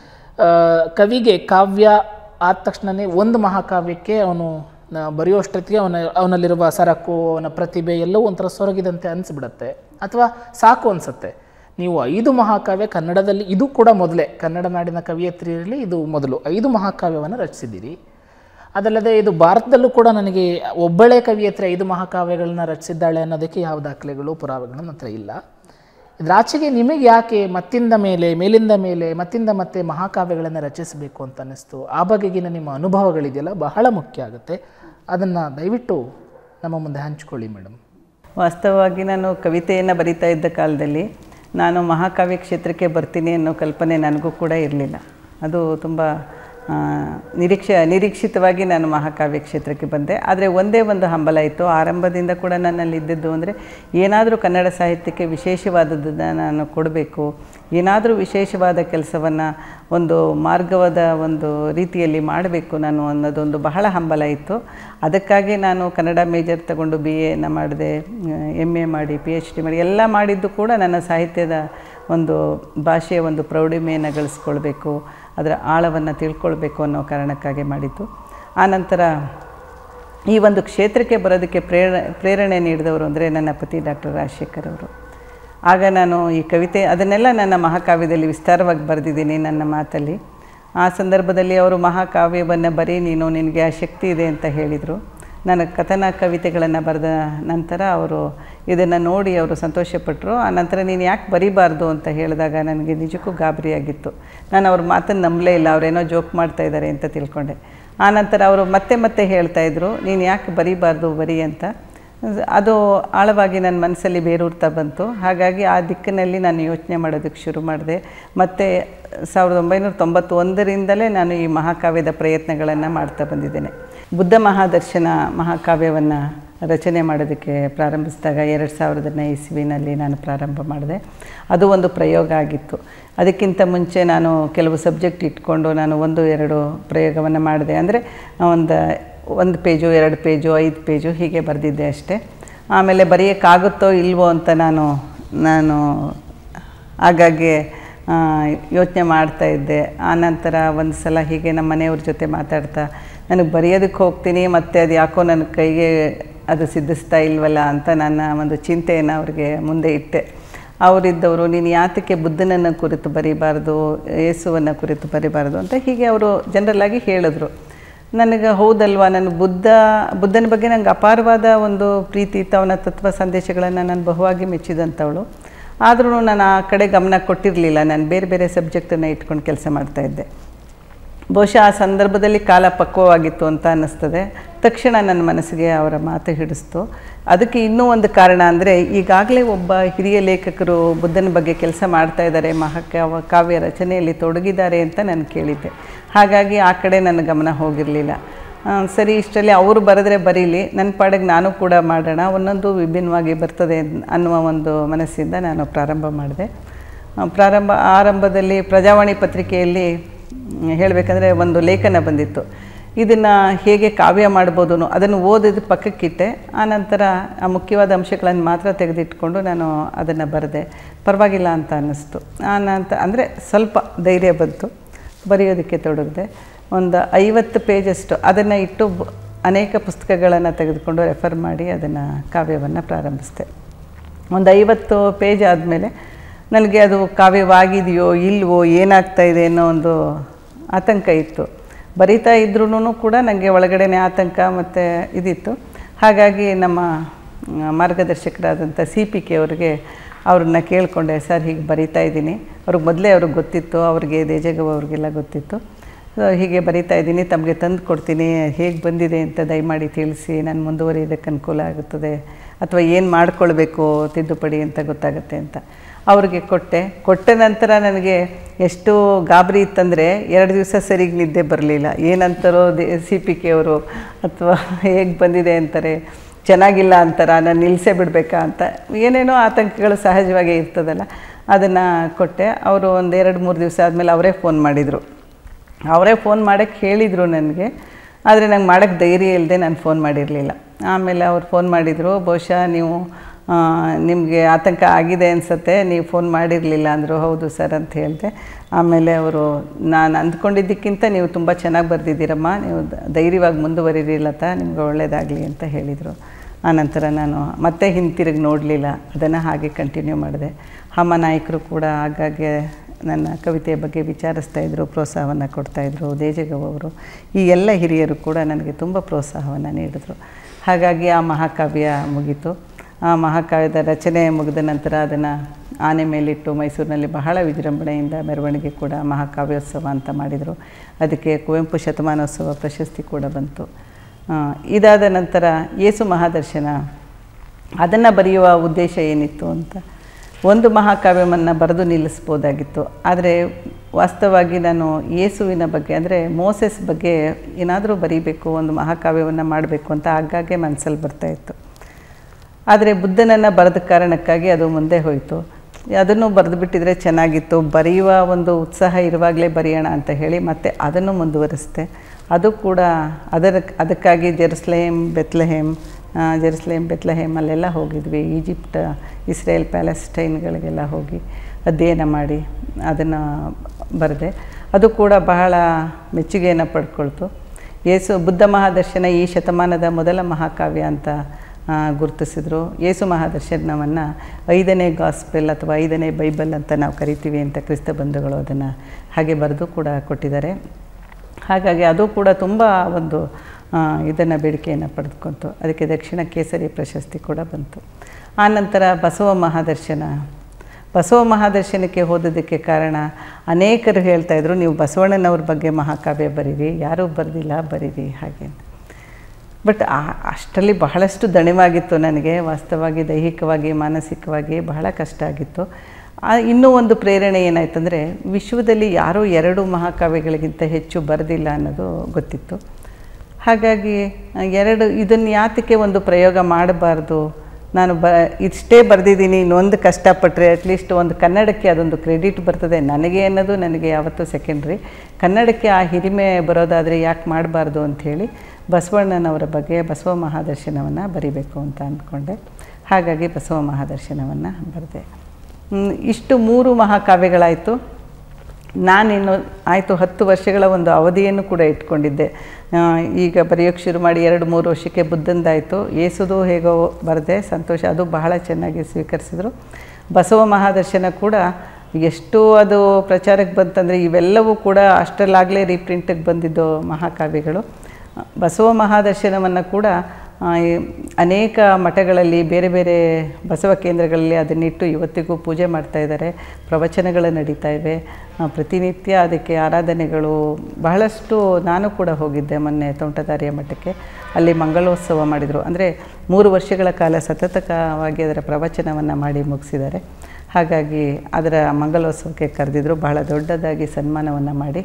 ಕವಿಗೆ ಕಾವ್ಯ ಆದ ತಕ್ಷಣವೇ ಒಂದು ಮಹಾಕಾವ್ಯಕ್ಕೆ ಅವನು ನ- ಬರೆಯುವಷ್ಟೊತ್ತಿಗೆ ಅವನ ಅವನಲ್ಲಿರುವ ಸರಕು ಅವನ ಪ್ರತಿಭೆ ಎಲ್ಲವೂ ಒಂಥರ ಸೊರಗಿದಂತೆ ಅನಿಸ್ಬಿಡತ್ತೆ ಅಥವಾ ಸಾಕು ಅನಿಸುತ್ತೆ ನೀವು ಐದು ಮಹಾಕಾವ್ಯ ಕನ್ನಡದಲ್ಲಿ ಇದು ಕೂಡ ಮೊದಲೇ ಕನ್ನಡ ನಾಡಿನ ಕವಿಯತ್ರಿಯರಲ್ಲಿ ಇದು ಮೊದಲು ಐದು ಮಹಾಕಾವ್ಯವನ್ನು ರಚಿಸಿದ್ದೀರಿ ಅದಲ್ಲದೆ ಇದು ಭಾರತದಲ್ಲೂ ಕೂಡ ನನಗೆ ಒಬ್ಬಳೇ ಕವಿಯತ್ರಿ ಐದು ಮಹಾಕಾವ್ಯಗಳನ್ನ ರಚಿಸಿದ್ದಾಳೆ ಅನ್ನೋದಕ್ಕೆ ಯಾವ ದಾಖಲೆಗಳು ಪುರಾವೆಗಳು ನನ್ನ ಹತ್ರ ಇಲ್ಲ ಇದರಾಚೆಗೆ ನಿಮಗೆ ಯಾಕೆ ಮತ್ತಿಂದ ಮೇಲೆ ಮೇಲಿಂದ ಮೇಲೆ ಮತ್ತಿಂದ ಮತ್ತೆ ಮಹಾಕಾವ್ಯಗಳನ್ನು ರಚಿಸಬೇಕು ಅಂತ ಅನ್ನಿಸ್ತು ಆ ಬಗೆಗಿನ ನಿಮ್ಮ ಅನುಭವಗಳಿದೆಯಲ್ಲ ಬಹಳ ಮುಖ್ಯ ಆಗುತ್ತೆ ಅದನ್ನು ದಯವಿಟ್ಟು ನಮ್ಮ ಮುಂದೆ ಹಂಚ್ಕೊಳ್ಳಿ ಮೇಡಮ್ ವಾಸ್ತವವಾಗಿ ನಾನು ಕವಿತೆಯನ್ನು ಬರಿತಾ ಇದ್ದ ಕಾಲದಲ್ಲಿ ನಾನು ಮಹಾಕಾವ್ಯ ಕ್ಷೇತ್ರಕ್ಕೆ ಬರ್ತೀನಿ ಅನ್ನೋ ಕಲ್ಪನೆ ನನಗೂ ಕೂಡ ಇರಲಿಲ್ಲ ಅದು ತುಂಬ ಆ, ನಿರೀಕ್ಷೆ ನಿರೀಕ್ಷಿತವಾಗಿ ನಾನು ಮಹಾಕಾವ್ಯ ಕ್ಷೇತ್ರಕ್ಕೆ ಬಂದೆ ಆದರೆ ಒಂದೇ ಒಂದು ಹಂಬಲ ಇತ್ತು ಆರಂಭದಿಂದ ಕೂಡ ನನ್ನಲ್ಲಿ ಇದ್ದದ್ದು ಅಂದರೆ ಏನಾದರೂ ಕನ್ನಡ ಸಾಹಿತ್ಯಕ್ಕೆ ವಿಶೇಷವಾದದ್ದನ್ನು ನಾನು ಕೊಡಬೇಕು ಏನಾದರೂ ವಿಶೇಷವಾದ ಕೆಲಸವನ್ನು ಒಂದು ಮಾರ್ಗವಾದ ಒಂದು ರೀತಿಯಲ್ಲಿ ಮಾಡಬೇಕು ನಾನು ಅನ್ನೋದೊಂದು ಬಹಳ ಹಂಬಲ ಇತ್ತು ಅದಕ್ಕಾಗಿ ನಾನು ಕನ್ನಡ ಮೇಜರ್ ತಗೊಂಡು ಬಿ ಎನ ಮಾಡಿದೆ ಎಮ್ ಎ ಮಾಡಿ ಪಿ ಎಚ್ ಡಿ ಮಾಡಿ ಎಲ್ಲ ಮಾಡಿದ್ದು ಕೂಡ ನನ್ನ ಸಾಹಿತ್ಯದ ಒಂದು ಭಾಷೆಯ ಒಂದು ಪ್ರೌಢಿಮೆಯನ್ನು ಗಳಿಸ್ಕೊಳ್ಬೇಕು ಅದರ ಆಳವನ್ನು ತಿಳ್ಕೊಳ್ಬೇಕು ಅನ್ನೋ ಕಾರಣಕ್ಕಾಗಿ ಮಾಡಿದ್ದು ಆನಂತರ ಈ ಒಂದು ಕ್ಷೇತ್ರಕ್ಕೆ ಬರೋದಕ್ಕೆ ಪ್ರೇರ ಪ್ರೇರಣೆ ನೀಡಿದವರು ಅಂದರೆ ನನ್ನ ಪತಿ ಡಾಕ್ಟರ್ ರಾಜಶೇಖರ್ ಅವರು ಆಗ ನಾನು ಈ ಕವಿತೆ ಅದನ್ನೆಲ್ಲ ನನ್ನ ಮಹಾಕಾವ್ಯದಲ್ಲಿ ವಿಸ್ತಾರವಾಗಿ ಬರೆದಿದ್ದೀನಿ ನನ್ನ ಮಾತಲ್ಲಿ ಆ ಸಂದರ್ಭದಲ್ಲಿ ಅವರು ಮಹಾಕಾವ್ಯವನ್ನು ಬರೀ ನೀನು ನಿನಗೆ ಆ ಶಕ್ತಿ ಇದೆ ಅಂತ ಹೇಳಿದರು ನನ್ನ ಕಥನ ಕವಿತೆಗಳನ್ನು ಬರೆದ ನಂತರ ಅವರು ಇದನ್ನು ನೋಡಿ ಅವರು ಸಂತೋಷಪಟ್ಟರು ಆ ನಂತರ ನೀನು ಯಾಕೆ ಬರಿಬಾರ್ದು ಅಂತ ಹೇಳಿದಾಗ ನನಗೆ ನಿಜಕ್ಕೂ ಗಾಬರಿಯಾಗಿತ್ತು ನಾನು ಅವ್ರ ಮಾತನ್ನು ನಂಬಲೇ ಇಲ್ಲ ಅವರೇನೋ ಜೋಕ್ ಮಾಡ್ತಾ ಇದ್ದಾರೆ ಅಂತ ತಿಳ್ಕೊಂಡೆ ಆನಂತರ ಅವರು ಮತ್ತೆ ಮತ್ತೆ ಹೇಳ್ತಾ ಇದ್ರು ನೀನು ಯಾಕೆ ಬರಿಬಾರ್ದು ಬರಿ ಅಂತ ಅದು ಆಳವಾಗಿ ನನ್ನ ಮನಸ್ಸಲ್ಲಿ ಬೇರೂರ್ತಾ ಬಂತು ಹಾಗಾಗಿ ಆ ದಿಕ್ಕಿನಲ್ಲಿ ನಾನು ಯೋಚನೆ ಮಾಡೋದಕ್ಕೆ ಶುರು ಮಾಡಿದೆ ಮತ್ತು ಸಾವಿರದ ಒಂಬೈನೂರ ತೊಂಬತ್ತೊಂದರಿಂದಲೇ ನಾನು ಈ ಮಹಾಕಾವ್ಯದ ಪ್ರಯತ್ನಗಳನ್ನು ಮಾಡ್ತಾ ಬಂದಿದ್ದೇನೆ ಬುದ್ಧ ಮಹಾದರ್ಶನ ಮಹಾಕಾವ್ಯವನ್ನು ರಚನೆ ಮಾಡೋದಕ್ಕೆ ಪ್ರಾರಂಭಿಸಿದಾಗ ಎರಡು ಸಾವಿರದನೇ ಇಸ್ವಿನಲ್ಲಿ ನಾನು ಪ್ರಾರಂಭ ಮಾಡಿದೆ ಅದು ಒಂದು ಪ್ರಯೋಗ ಆಗಿತ್ತು ಅದಕ್ಕಿಂತ ಮುಂಚೆ ನಾನು ಕೆಲವು ಸಬ್ಜೆಕ್ಟ್ ಇಟ್ಕೊಂಡು ನಾನು ಒಂದು ಎರಡು ಪ್ರಯೋಗವನ್ನು ಮಾಡಿದೆ ಅಂದರೆ ಒಂದು ಒಂದು ಪೇಜು ಎರಡು ಪೇಜು ಐದು ಪೇಜು ಹೀಗೆ ಬರೆದಿದ್ದೆ ಅಷ್ಟೇ ಆಮೇಲೆ ಬರೆಯೋಕ್ಕಾಗುತ್ತೋ ಇಲ್ವೋ ಅಂತ ನಾನು ನಾನು ಆಗಾಗ್ಗೆ ಯೋಚನೆ ಮಾಡ್ತಾ ಇದ್ದೆ ಆನಂತರ ಒಂದು ಸಲ ಹೀಗೆ ನಮ್ಮ ಮನೆಯವ್ರ ಜೊತೆ ಮಾತಾಡ್ತಾ ನನಗೆ ಬರೆಯೋದಕ್ಕೆ ಹೋಗ್ತೀನಿ ಮತ್ತು ಅದು ಯಾಕೋ ನನ್ನ ಕೈಗೆ ಅದು ಸಿದ್ಧಿಸ್ತಾ ಇಲ್ವಲ್ಲ ಅಂತ ನನ್ನ ಒಂದು ಚಿಂತೆಯನ್ನು ಅವ್ರಿಗೆ ಮುಂದೆ ಇಟ್ಟೆ ಅವರಿದ್ದವರು ನೀನು ಯಾತಕ್ಕೆ ಬುದ್ಧನನ್ನು ಕುರಿತು ಬರೀಬಾರ್ದು ಯೇಸುವನ್ನು ಕುರಿತು ಬರೀಬಾರ್ದು ಅಂತ ಹೀಗೆ ಅವರು ಜನರಲ್ಲಾಗಿ ಹೇಳಿದ್ರು ನನಗೆ ಹೌದಲ್ವಾ ನನ್ನ ಬುದ್ಧ ಬುದ್ಧನ ಬಗ್ಗೆ ನಂಗೆ ಅಪಾರವಾದ ಒಂದು ಪ್ರೀತಿ ಇತ್ತು ಅವನ ತತ್ವ ಸಂದೇಶಗಳನ್ನು ನಾನು ಬಹುವಾಗಿ ಮೆಚ್ಚಿದಂಥವಳು ಆದ್ರೂ ನಾನು ಆ ಕಡೆ ಗಮನ ಕೊಟ್ಟಿರಲಿಲ್ಲ ನಾನು ಬೇರೆ ಬೇರೆ ಸಬ್ಜೆಕ್ಟನ್ನು ಇಟ್ಕೊಂಡು ಕೆಲಸ ಮಾಡ್ತಾಯಿದ್ದೆ ಬಹುಶಃ ಆ ಸಂದರ್ಭದಲ್ಲಿ ಕಾಲ ಪಕ್ವವಾಗಿತ್ತು ಅಂತ ಅನ್ನಿಸ್ತದೆ ತಕ್ಷಣ ನನ್ನ ಮನಸ್ಸಿಗೆ ಅವರ ಮಾತು ಹಿಡಿಸ್ತು ಅದಕ್ಕೆ ಇನ್ನೂ ಒಂದು ಕಾರಣ ಅಂದರೆ ಈಗಾಗಲೇ ಒಬ್ಬ ಹಿರಿಯ ಲೇಖಕರು ಬುದ್ಧನ ಬಗ್ಗೆ ಕೆಲಸ ಮಾಡ್ತಾ ಇದ್ದಾರೆ ಮಹಾಕಾವ್ಯ ಕಾವ್ಯ ರಚನೆಯಲ್ಲಿ ತೊಡಗಿದ್ದಾರೆ ಅಂತ ನಾನು ಕೇಳಿದ್ದೆ ಹಾಗಾಗಿ ಆ ಕಡೆ ನನ್ನ ಗಮನ ಹೋಗಿರಲಿಲ್ಲ ಸರಿ ಇಷ್ಟರಲ್ಲಿ ಅವರು ಬರೆದ್ರೆ ಬರೀಲಿ ನನ್ನ ಪಾಡಿಗೆ ನಾನು ಕೂಡ ಮಾಡೋಣ ಒಂದೊಂದು ವಿಭಿನ್ನವಾಗಿ ಬರ್ತದೆ ಅನ್ನುವ ಒಂದು ಮನಸ್ಸಿಂದ ನಾನು ಪ್ರಾರಂಭ ಮಾಡಿದೆ ಆ, ಪ್ರಾರಂಭ ಆರಂಭದಲ್ಲಿ ಪ್ರಜಾವಾಣಿ ಪತ್ರಿಕೆಯಲ್ಲಿ ಹೇಳಬೇಕಂದ್ರೆ ಒಂದು ಲೇಖನ ಬಂದಿತ್ತು ಇದನ್ನು ಹೇಗೆ ಕಾವ್ಯ ಮಾಡ್ಬೋದು ಅನ್ನೋ- ಅದನ್ನು ಓದಿದ ಪಕ್ಕಕ್ಕಿಟ್ಟೆ ಆನಂತರ ಆ ಮುಖ್ಯವಾದ ಅಂಶಗಳನ್ನು ಮಾತ್ರ ತೆಗೆದಿಟ್ಕೊಂಡು ನಾನು ಅದನ್ನು ಬರೆದೆ ಪರವಾಗಿಲ್ಲ ಅಂತ ಅನ್ನಿಸ್ತು ಆನಂತರ ಅಂದರೆ ಸ್ವಲ್ಪ ಧೈರ್ಯ ಬಂತು ಬರೆಯೋದಕ್ಕೆ ತೊಡಗಿದೆ ಒಂದು ಐವತ್ತು ಪೇಜಷ್ಟು ಅದನ್ನು ಇಟ್ಟು ಬ- ಅನೇಕ ಪುಸ್ತಕಗಳನ್ನು ತೆಗೆದುಕೊಂಡು ರೆಫರ್ ಮಾಡಿ ಅದನ್ನು ಕಾವ್ಯವನ್ನು ಪ್ರಾರಂಭಿಸಿದೆ ಒಂದು ಐವತ್ತು ಪೇಜ್ ಆದಮೇಲೆ ನನಗೆ ಅದು ಕಾವ್ಯವಾಗಿದೆಯೋ ಇಲ್ವೋ ಏನಾಗ್ತಾ ಇದೆ ಅನ್ನೋ ಒಂದು ಆತಂಕ ಇತ್ತು ಬರಿತಾ ಇದ್ರೂ ಕೂಡ ನನಗೆ ಒಳಗಡೆನೆ ಆತಂಕ ಮತ್ತು ಇದಿತ್ತು ಹಾಗಾಗಿ ನಮ್ಮ ಮ್, ಮಾರ್ಗದರ್ಶಕರಾದಂಥ ಸಿ ಪಿ ಕೆ ಅವ್ರಿಗೆ ಅವ್ರನ್ನ ಕೇಳಿಕೊಂಡೆ ಸರ್ ಹೀಗೆ ಬರಿತಾ ಇದ್ದೀನಿ ಅವ್ರಿಗೆ ಮೊದಲೇ ಅವ್ರಿಗೆ ಗೊತ್ತಿತ್ತು ಅವ್ರಿಗೆ ದೇಜಗವ್ ಅವ್ರಿಗೆಲ್ಲ ಗೊತ್ತಿತ್ತು ಸೊ ಹೀಗೆ ಬರಿತಾ ಇದ್ದೀನಿ ತಮಗೆ ತಂದು ಕೊಡ್ತೀನಿ ಹೇಗೆ ಬಂದಿದೆ ಅಂತ ದಯಮಾಡಿ ತಿಳಿಸಿ ನಾನು ಮುಂದುವರಿಯೋದಕ್ಕೆ ಅನುಕೂಲ ಆಗುತ್ತದೆ ಅಥವಾ ಏನು ಮಾಡ್ಕೊಳ್ಬೇಕು ತಿದ್ದುಪಡಿ ಅಂತ ಗೊತ್ತಾಗುತ್ತೆ ಅಂತ ಅವ್ರಿಗೆ ಕೊಟ್ಟೆ ಕೊಟ್ಟ ನಂತರ ನನಗೆ ಎಷ್ಟು ಗಾಬರಿ ಇತ್ತಂದರೆ ಎರಡು ದಿವಸ ಸರಿಗೆ ನಿದ್ದೆ ಬರಲಿಲ್ಲ ಏನಂತಾರೋ ದೇ ಸಿ ಪಿ ಕೆ ಅವರು ಅಥವಾ ಹೇಗೆ ಬಂದಿದೆ ಅಂತಾರೆ ಚೆನ್ನಾಗಿಲ್ಲ ಅಂತಾರ ನಾನು ನಿಲ್ಲಿಸೇ ಬಿಡಬೇಕಾ ಅಂತ ಏನೇನೋ ಆತಂಕಗಳು ಸಹಜವಾಗೇ ಇರ್ತದಲ್ಲ ಅದನ್ನು ಕೊಟ್ಟೆ ಅವರು ಒಂದು ಎರಡು ಮೂರು ದಿವಸ ಆದಮೇಲೆ ಅವರೇ ಫೋನ್ ಮಾಡಿದರು ಅವರೇ ಫೋನ್ ಮಾಡೋಕ್ಕೆ ಹೇಳಿದರು ನನಗೆ ಆದರೆ ನಂಗೆ ಮಾಡೋಕ್ಕೆ ಧೈರ್ಯ ಇಲ್ಲದೆ ನಾನು ಫೋನ್ ಮಾಡಿರಲಿಲ್ಲ ಆಮೇಲೆ ಅವ್ರು ಫೋನ್ ಮಾಡಿದರು ಬಹುಶಃ ನೀವು ಆ, ನಿಮಗೆ ಆತಂಕ ಆಗಿದೆ ಅನಿಸುತ್ತೆ ನೀವು ಫೋನ್ ಮಾಡಿರಲಿಲ್ಲ ಅಂದರು ಹೌದು ಸರ್ ಅಂತ ಹೇಳಿದೆ ಆಮೇಲೆ ಅವರು ನಾನು ಅಂದ್ಕೊಂಡಿದ್ದಕ್ಕಿಂತ ನೀವು ತುಂಬ ಚೆನ್ನಾಗಿ ಬರೆದಿದ್ದೀರಮ್ಮ ನೀವು ದ- ಧೈರ್ಯವಾಗಿ ಮುಂದುವರಿರಿ ಲತಾ ನಿಮ್ಗೆ ಒಳ್ಳೆಯದಾಗಲಿ ಅಂತ ಹೇಳಿದರು ಆನಂತರ ನಾನು ಮತ್ತೆ ಹಿಂತಿರುಗಿ ನೋಡಲಿಲ್ಲ ಅದನ್ನು ಹಾಗೆ ಕಂಟಿನ್ಯೂ ಮಾಡಿದೆ ಹಮ್ಮ ನಾಯಕರು ಕೂಡ ಆಗಾಗ್ಗೆ ನನ್ನ ಕವಿತೆಯ ಬಗ್ಗೆ ವಿಚಾರಿಸ್ತಾ ಇದ್ದರು ಪ್ರೋತ್ಸಾಹವನ್ನು ಕೊಡ್ತಾಯಿದ್ರು ದೇಜಗವ್ ಅವರು ಈ ಎಲ್ಲ ಹಿರಿಯರು ಕೂಡ ನನಗೆ ತುಂಬ ಪ್ರೋತ್ಸಾಹವನ್ನು ನೀಡಿದರು ಹಾಗಾಗಿ ಆ ಮಹಾಕಾವ್ಯ ಮುಗೀತು ಆ ಮಹಾಕಾವ್ಯದ ರಚನೆ ಮುಗಿದ ನಂತರ ಅದನ್ನು ಆನೆ ಮೇಲಿಟ್ಟು ಮೈಸೂರಿನಲ್ಲಿ ಬಹಳ ವಿಜೃಂಭಣೆಯಿಂದ ಮೆರವಣಿಗೆ ಕೂಡ ಮಹಾಕಾವ್ಯೋತ್ಸವ ಅಂತ ಮಾಡಿದರು ಅದಕ್ಕೆ ಕುವೆಂಪು ಶತಮಾನೋತ್ಸವ ಪ್ರಶಸ್ತಿ ಕೂಡ ಬಂತು ಆ, ಇದಾದ ನಂತರ ಯೇಸು ಮಹಾದರ್ಶನ ಅದನ್ನು ಬರೆಯುವ ಉದ್ದೇಶ ಏನಿತ್ತು ಅಂತ ಒಂದು ಮಹಾಕಾವ್ಯವನ್ನು ಬರೆದು ನಿಲ್ಲಿಸ್ಬೋದಾಗಿತ್ತು ಆದರೆ ವಾಸ್ತವವಾಗಿ ನಾನು ಯೇಸುವಿನ ಬಗ್ಗೆ ಅಂದರೆ ಮೋಸೆಸ್ ಬಗ್ಗೆ ಏನಾದರೂ ಬರೀಬೇಕು ಒಂದು ಮಹಾಕಾವ್ಯವನ್ನು ಮಾಡಬೇಕು ಅಂತ ಆಗಾಗ್ಗೆ ಮನಸ್ಸಲ್ಲಿ ಬರ್ತಾಯಿತ್ತು ಆದರೆ ಬುದ್ಧನನ್ನು ಬರೆದ ಕಾರಣಕ್ಕಾಗಿ ಅದು ಮುಂದೆ ಹೋಯಿತು ಅದನ್ನು ಬರೆದು ಬಿಟ್ಟಿದ್ರೆ ಚೆನ್ನಾಗಿತ್ತು ಬರೆಯುವ ಒಂದು ಉತ್ಸಾಹ ಇರುವಾಗಲೇ ಬರೆಯೋಣ ಅಂತ ಹೇಳಿ ಮತ್ತೆ ಅದನ್ನು ಮುಂದುವರಿಸ್ದೆ ಅದು ಕೂಡ ಅದರ ಅದಕ್ಕಾಗಿ ಜೆರುಸಲೇಮ್ ಬೆತ್ಲೆಹೇಮ್ ಆ, ಜೆರುಸಲೇಮ್ ಬೆತ್ಲೆಹೇಮ್ ಅಲ್ಲೆಲ್ಲ ಹೋಗಿದ್ವಿ ಈಜಿಪ್ಟ್ ಇಸ್ರೇಲ್ ಪ್ಯಾಲೆಸ್ಟೈನ್ಗಳಿಗೆಲ್ಲ ಹೋಗಿ ಅಧ್ಯಯನ ಮಾಡಿ ಅದನ್ನು ಬರೆದೆ ಅದು ಕೂಡ ಬಹಳ ಮೆಚ್ಚುಗೆಯನ್ನು ಪಡ್ಕೊಳ್ತು ಯೇಸು ಬುದ್ಧ ಮಹಾದರ್ಶನ ಈ ಶತಮಾನದ ಮೊದಲ ಮಹಾಕಾವ್ಯ ಅಂತ ಆ, ಗುರುತಿಸಿದ್ರು ಯೇಸು ಮಹಾದರ್ಶನವನ್ನು ಐದನೇ ಗಾಸ್ಪೆಲ್ ಅಥವಾ ಐದನೇ ಬೈಬಲ್ ಅಂತ ನಾವು ಕರಿತೀವಿ ಅಂತ ಕ್ರಿಸ್ತ ಬಂಧುಗಳು ಅದನ್ನು ಹಾಗೆ ಬರೆದು ಕೂಡ ಕೊಟ್ಟಿದ್ದಾರೆ ಹಾಗಾಗಿ ಅದು ಕೂಡ ತುಂಬ ಒಂದು ಇದನ್ನು ಬೇಡಿಕೆಯನ್ನು ಪಡೆದುಕೊಂತು ಅದಕ್ಕೆ ದಕ್ಷಿಣ ಕೇಸರಿ ಪ್ರಶಸ್ತಿ ಕೂಡ ಬಂತು ಆನಂತರ ಬಸವ ಮಹಾದರ್ಶನ ಬಸವ ಮಹಾದರ್ಶನಕ್ಕೆ ಹೋದದಕ್ಕೆ ಕಾರಣ ಅನೇಕರು ಹೇಳ್ತಾಯಿದ್ರು ನೀವು ಬಸವಣ್ಣನವ್ರ ಬಗ್ಗೆ ಮಹಾಕಾವ್ಯ ಬರೀರಿ ಯಾರೂ ಬರೆದಿಲ್ಲ ಬರೀರಿ ಹಾಗೆ ಅಂತ. ಬಟ್ ಆ- ಅಷ್ಟರಲ್ಲಿ ಬಹಳಷ್ಟು ದಣಿವಾಗಿತ್ತು ನನಗೆ ವಾಸ್ತವವಾಗಿ ದೈಹಿಕವಾಗಿ ಮಾನಸಿಕವಾಗಿ ಬಹಳ ಕಷ್ಟ ಆಗಿತ್ತು ಆ ಇನ್ನೂ ಒಂದು ಪ್ರೇರಣೆ ಏನಾಯ್ತಂದರೆ ವಿಶ್ವದಲ್ಲಿ ಯಾರೂ ಎರಡು ಮಹಾಕಾವ್ಯಗಳಿಗಿಂತ ಹೆಚ್ಚು ಬರೆದಿಲ್ಲ ಅನ್ನೋದು ಗೊತ್ತಿತ್ತು ಹಾಗಾಗಿ ಆ, ಎರಡು ಇದನ್ನು ಯಾತಕ್ಕೆ ಒಂದು ಪ್ರಯೋಗ ಮಾಡಬಾರ್ದು ನಾನು ಬ ಇಷ್ಟೇ ಬರೆದಿದ್ದೀನಿ ಇನ್ನೊಂದು ಕಷ್ಟಪಟ್ಟರೆ ಅಟ್ಲೀಸ್ಟ್ ಒಂದು ಕನ್ನಡಕ್ಕೆ ಅದೊಂದು ಕ್ರೆಡಿಟ್ ಬರ್ತದೆ ನನಗೆ ಅನ್ನೋದು ನನಗೆ ಯಾವತ್ತೂ ಸೆಕೆಂಡ್ರಿ ಕನ್ನಡಕ್ಕೆ ಆ ಹಿರಿಮೆ ಬರೋದಾದರೆ ಯಾಕೆ ಮಾಡಬಾರ್ದು ಅಂಥೇಳಿ ಬಸವಣ್ಣನವರ ಬಗ್ಗೆ ಬಸವ ಮಹಾದರ್ಶನವನ್ನು ಬರಿಬೇಕು ಅಂತ ಅಂದ್ಕೊಂಡೆ ಹಾಗಾಗಿ ಬಸವ ಮಹಾದರ್ಶನವನ್ನು ಬರೆದೆ ಹ್ಮ್, ಇಷ್ಟು ಮೂರು ಮಹಾಕಾವ್ಯಗಳಾಯಿತು ನಾನಿನ್ನು ಆಯಿತು ಹತ್ತು ವರ್ಷಗಳ ಒಂದು ಅವಧಿಯನ್ನು ಕೂಡ ಇಟ್ಕೊಂಡಿದ್ದೆ ಆ, ಈಗ ಬರೆಯೋಕ್ಕೆ ಶುರು ಮಾಡಿ ಎರಡು ಮೂರು ವರ್ಷಕ್ಕೆ ಬುದ್ಧಂದಾಯಿತು ಏಸುದು ಹೇಗೋ ಬರೆದೆ ಸಂತೋಷ ಅದು ಬಹಳ ಚೆನ್ನಾಗಿ ಸ್ವೀಕರಿಸಿದ್ರು ಬಸವ ಮಹಾದರ್ಶನ ಕೂಡ ಎಷ್ಟು ಅದು ಪ್ರಚಾರಕ್ಕೆ ಬಂತಂದರೆ ಇವೆಲ್ಲವೂ ಕೂಡ ಅಷ್ಟರಲ್ಲಾಗಲೇ ರೀಪ್ರಿಂಟಿಗೆ ಬಂದಿದ್ದು ಮಹಾಕಾವ್ಯಗಳು ಬಸವ ಮಹಾದರ್ಶನವನ್ನು ಕೂಡ ಆ, ಈ ಅನೇಕ ಮಠಗಳಲ್ಲಿ ಬೇರೆ ಬೇರೆ ಬಸವ ಕೇಂದ್ರಗಳಲ್ಲಿ ಅದನ್ನಿಟ್ಟು ಇವತ್ತಿಗೂ ಪೂಜೆ ಮಾಡ್ತಾ ಇದ್ದಾರೆ ಪ್ರವಚನಗಳು ನಡೀತಾ ಇವೆ ಆ, ಪ್ರತಿನಿತ್ಯ ಅದಕ್ಕೆ ಆರಾಧನೆಗಳು ಬಹಳಷ್ಟು ನಾನು ಕೂಡ ಹೋಗಿದ್ದೆ ಮೊನ್ನೆ ತೋಂಟದಾರ್ಯ ಮಠಕ್ಕೆ ಅಲ್ಲಿ ಮಂಗಳೋತ್ಸವ ಮಾಡಿದರು ಅಂದರೆ ಮೂರು ವರ್ಷಗಳ ಕಾಲ ಸತತವಾಗಿ ಅದರ ಪ್ರವಚನವನ್ನು ಮಾಡಿ ಮುಗಿಸಿದ್ದಾರೆ ಹಾಗಾಗಿ ಅದರ ಮಂಗಲೋತ್ಸವಕ್ಕೆ ಕರೆದಿದ್ರು ಬಹಳ ದೊಡ್ಡದಾಗಿ ಸನ್ಮಾನವನ್ನು ಮಾಡಿ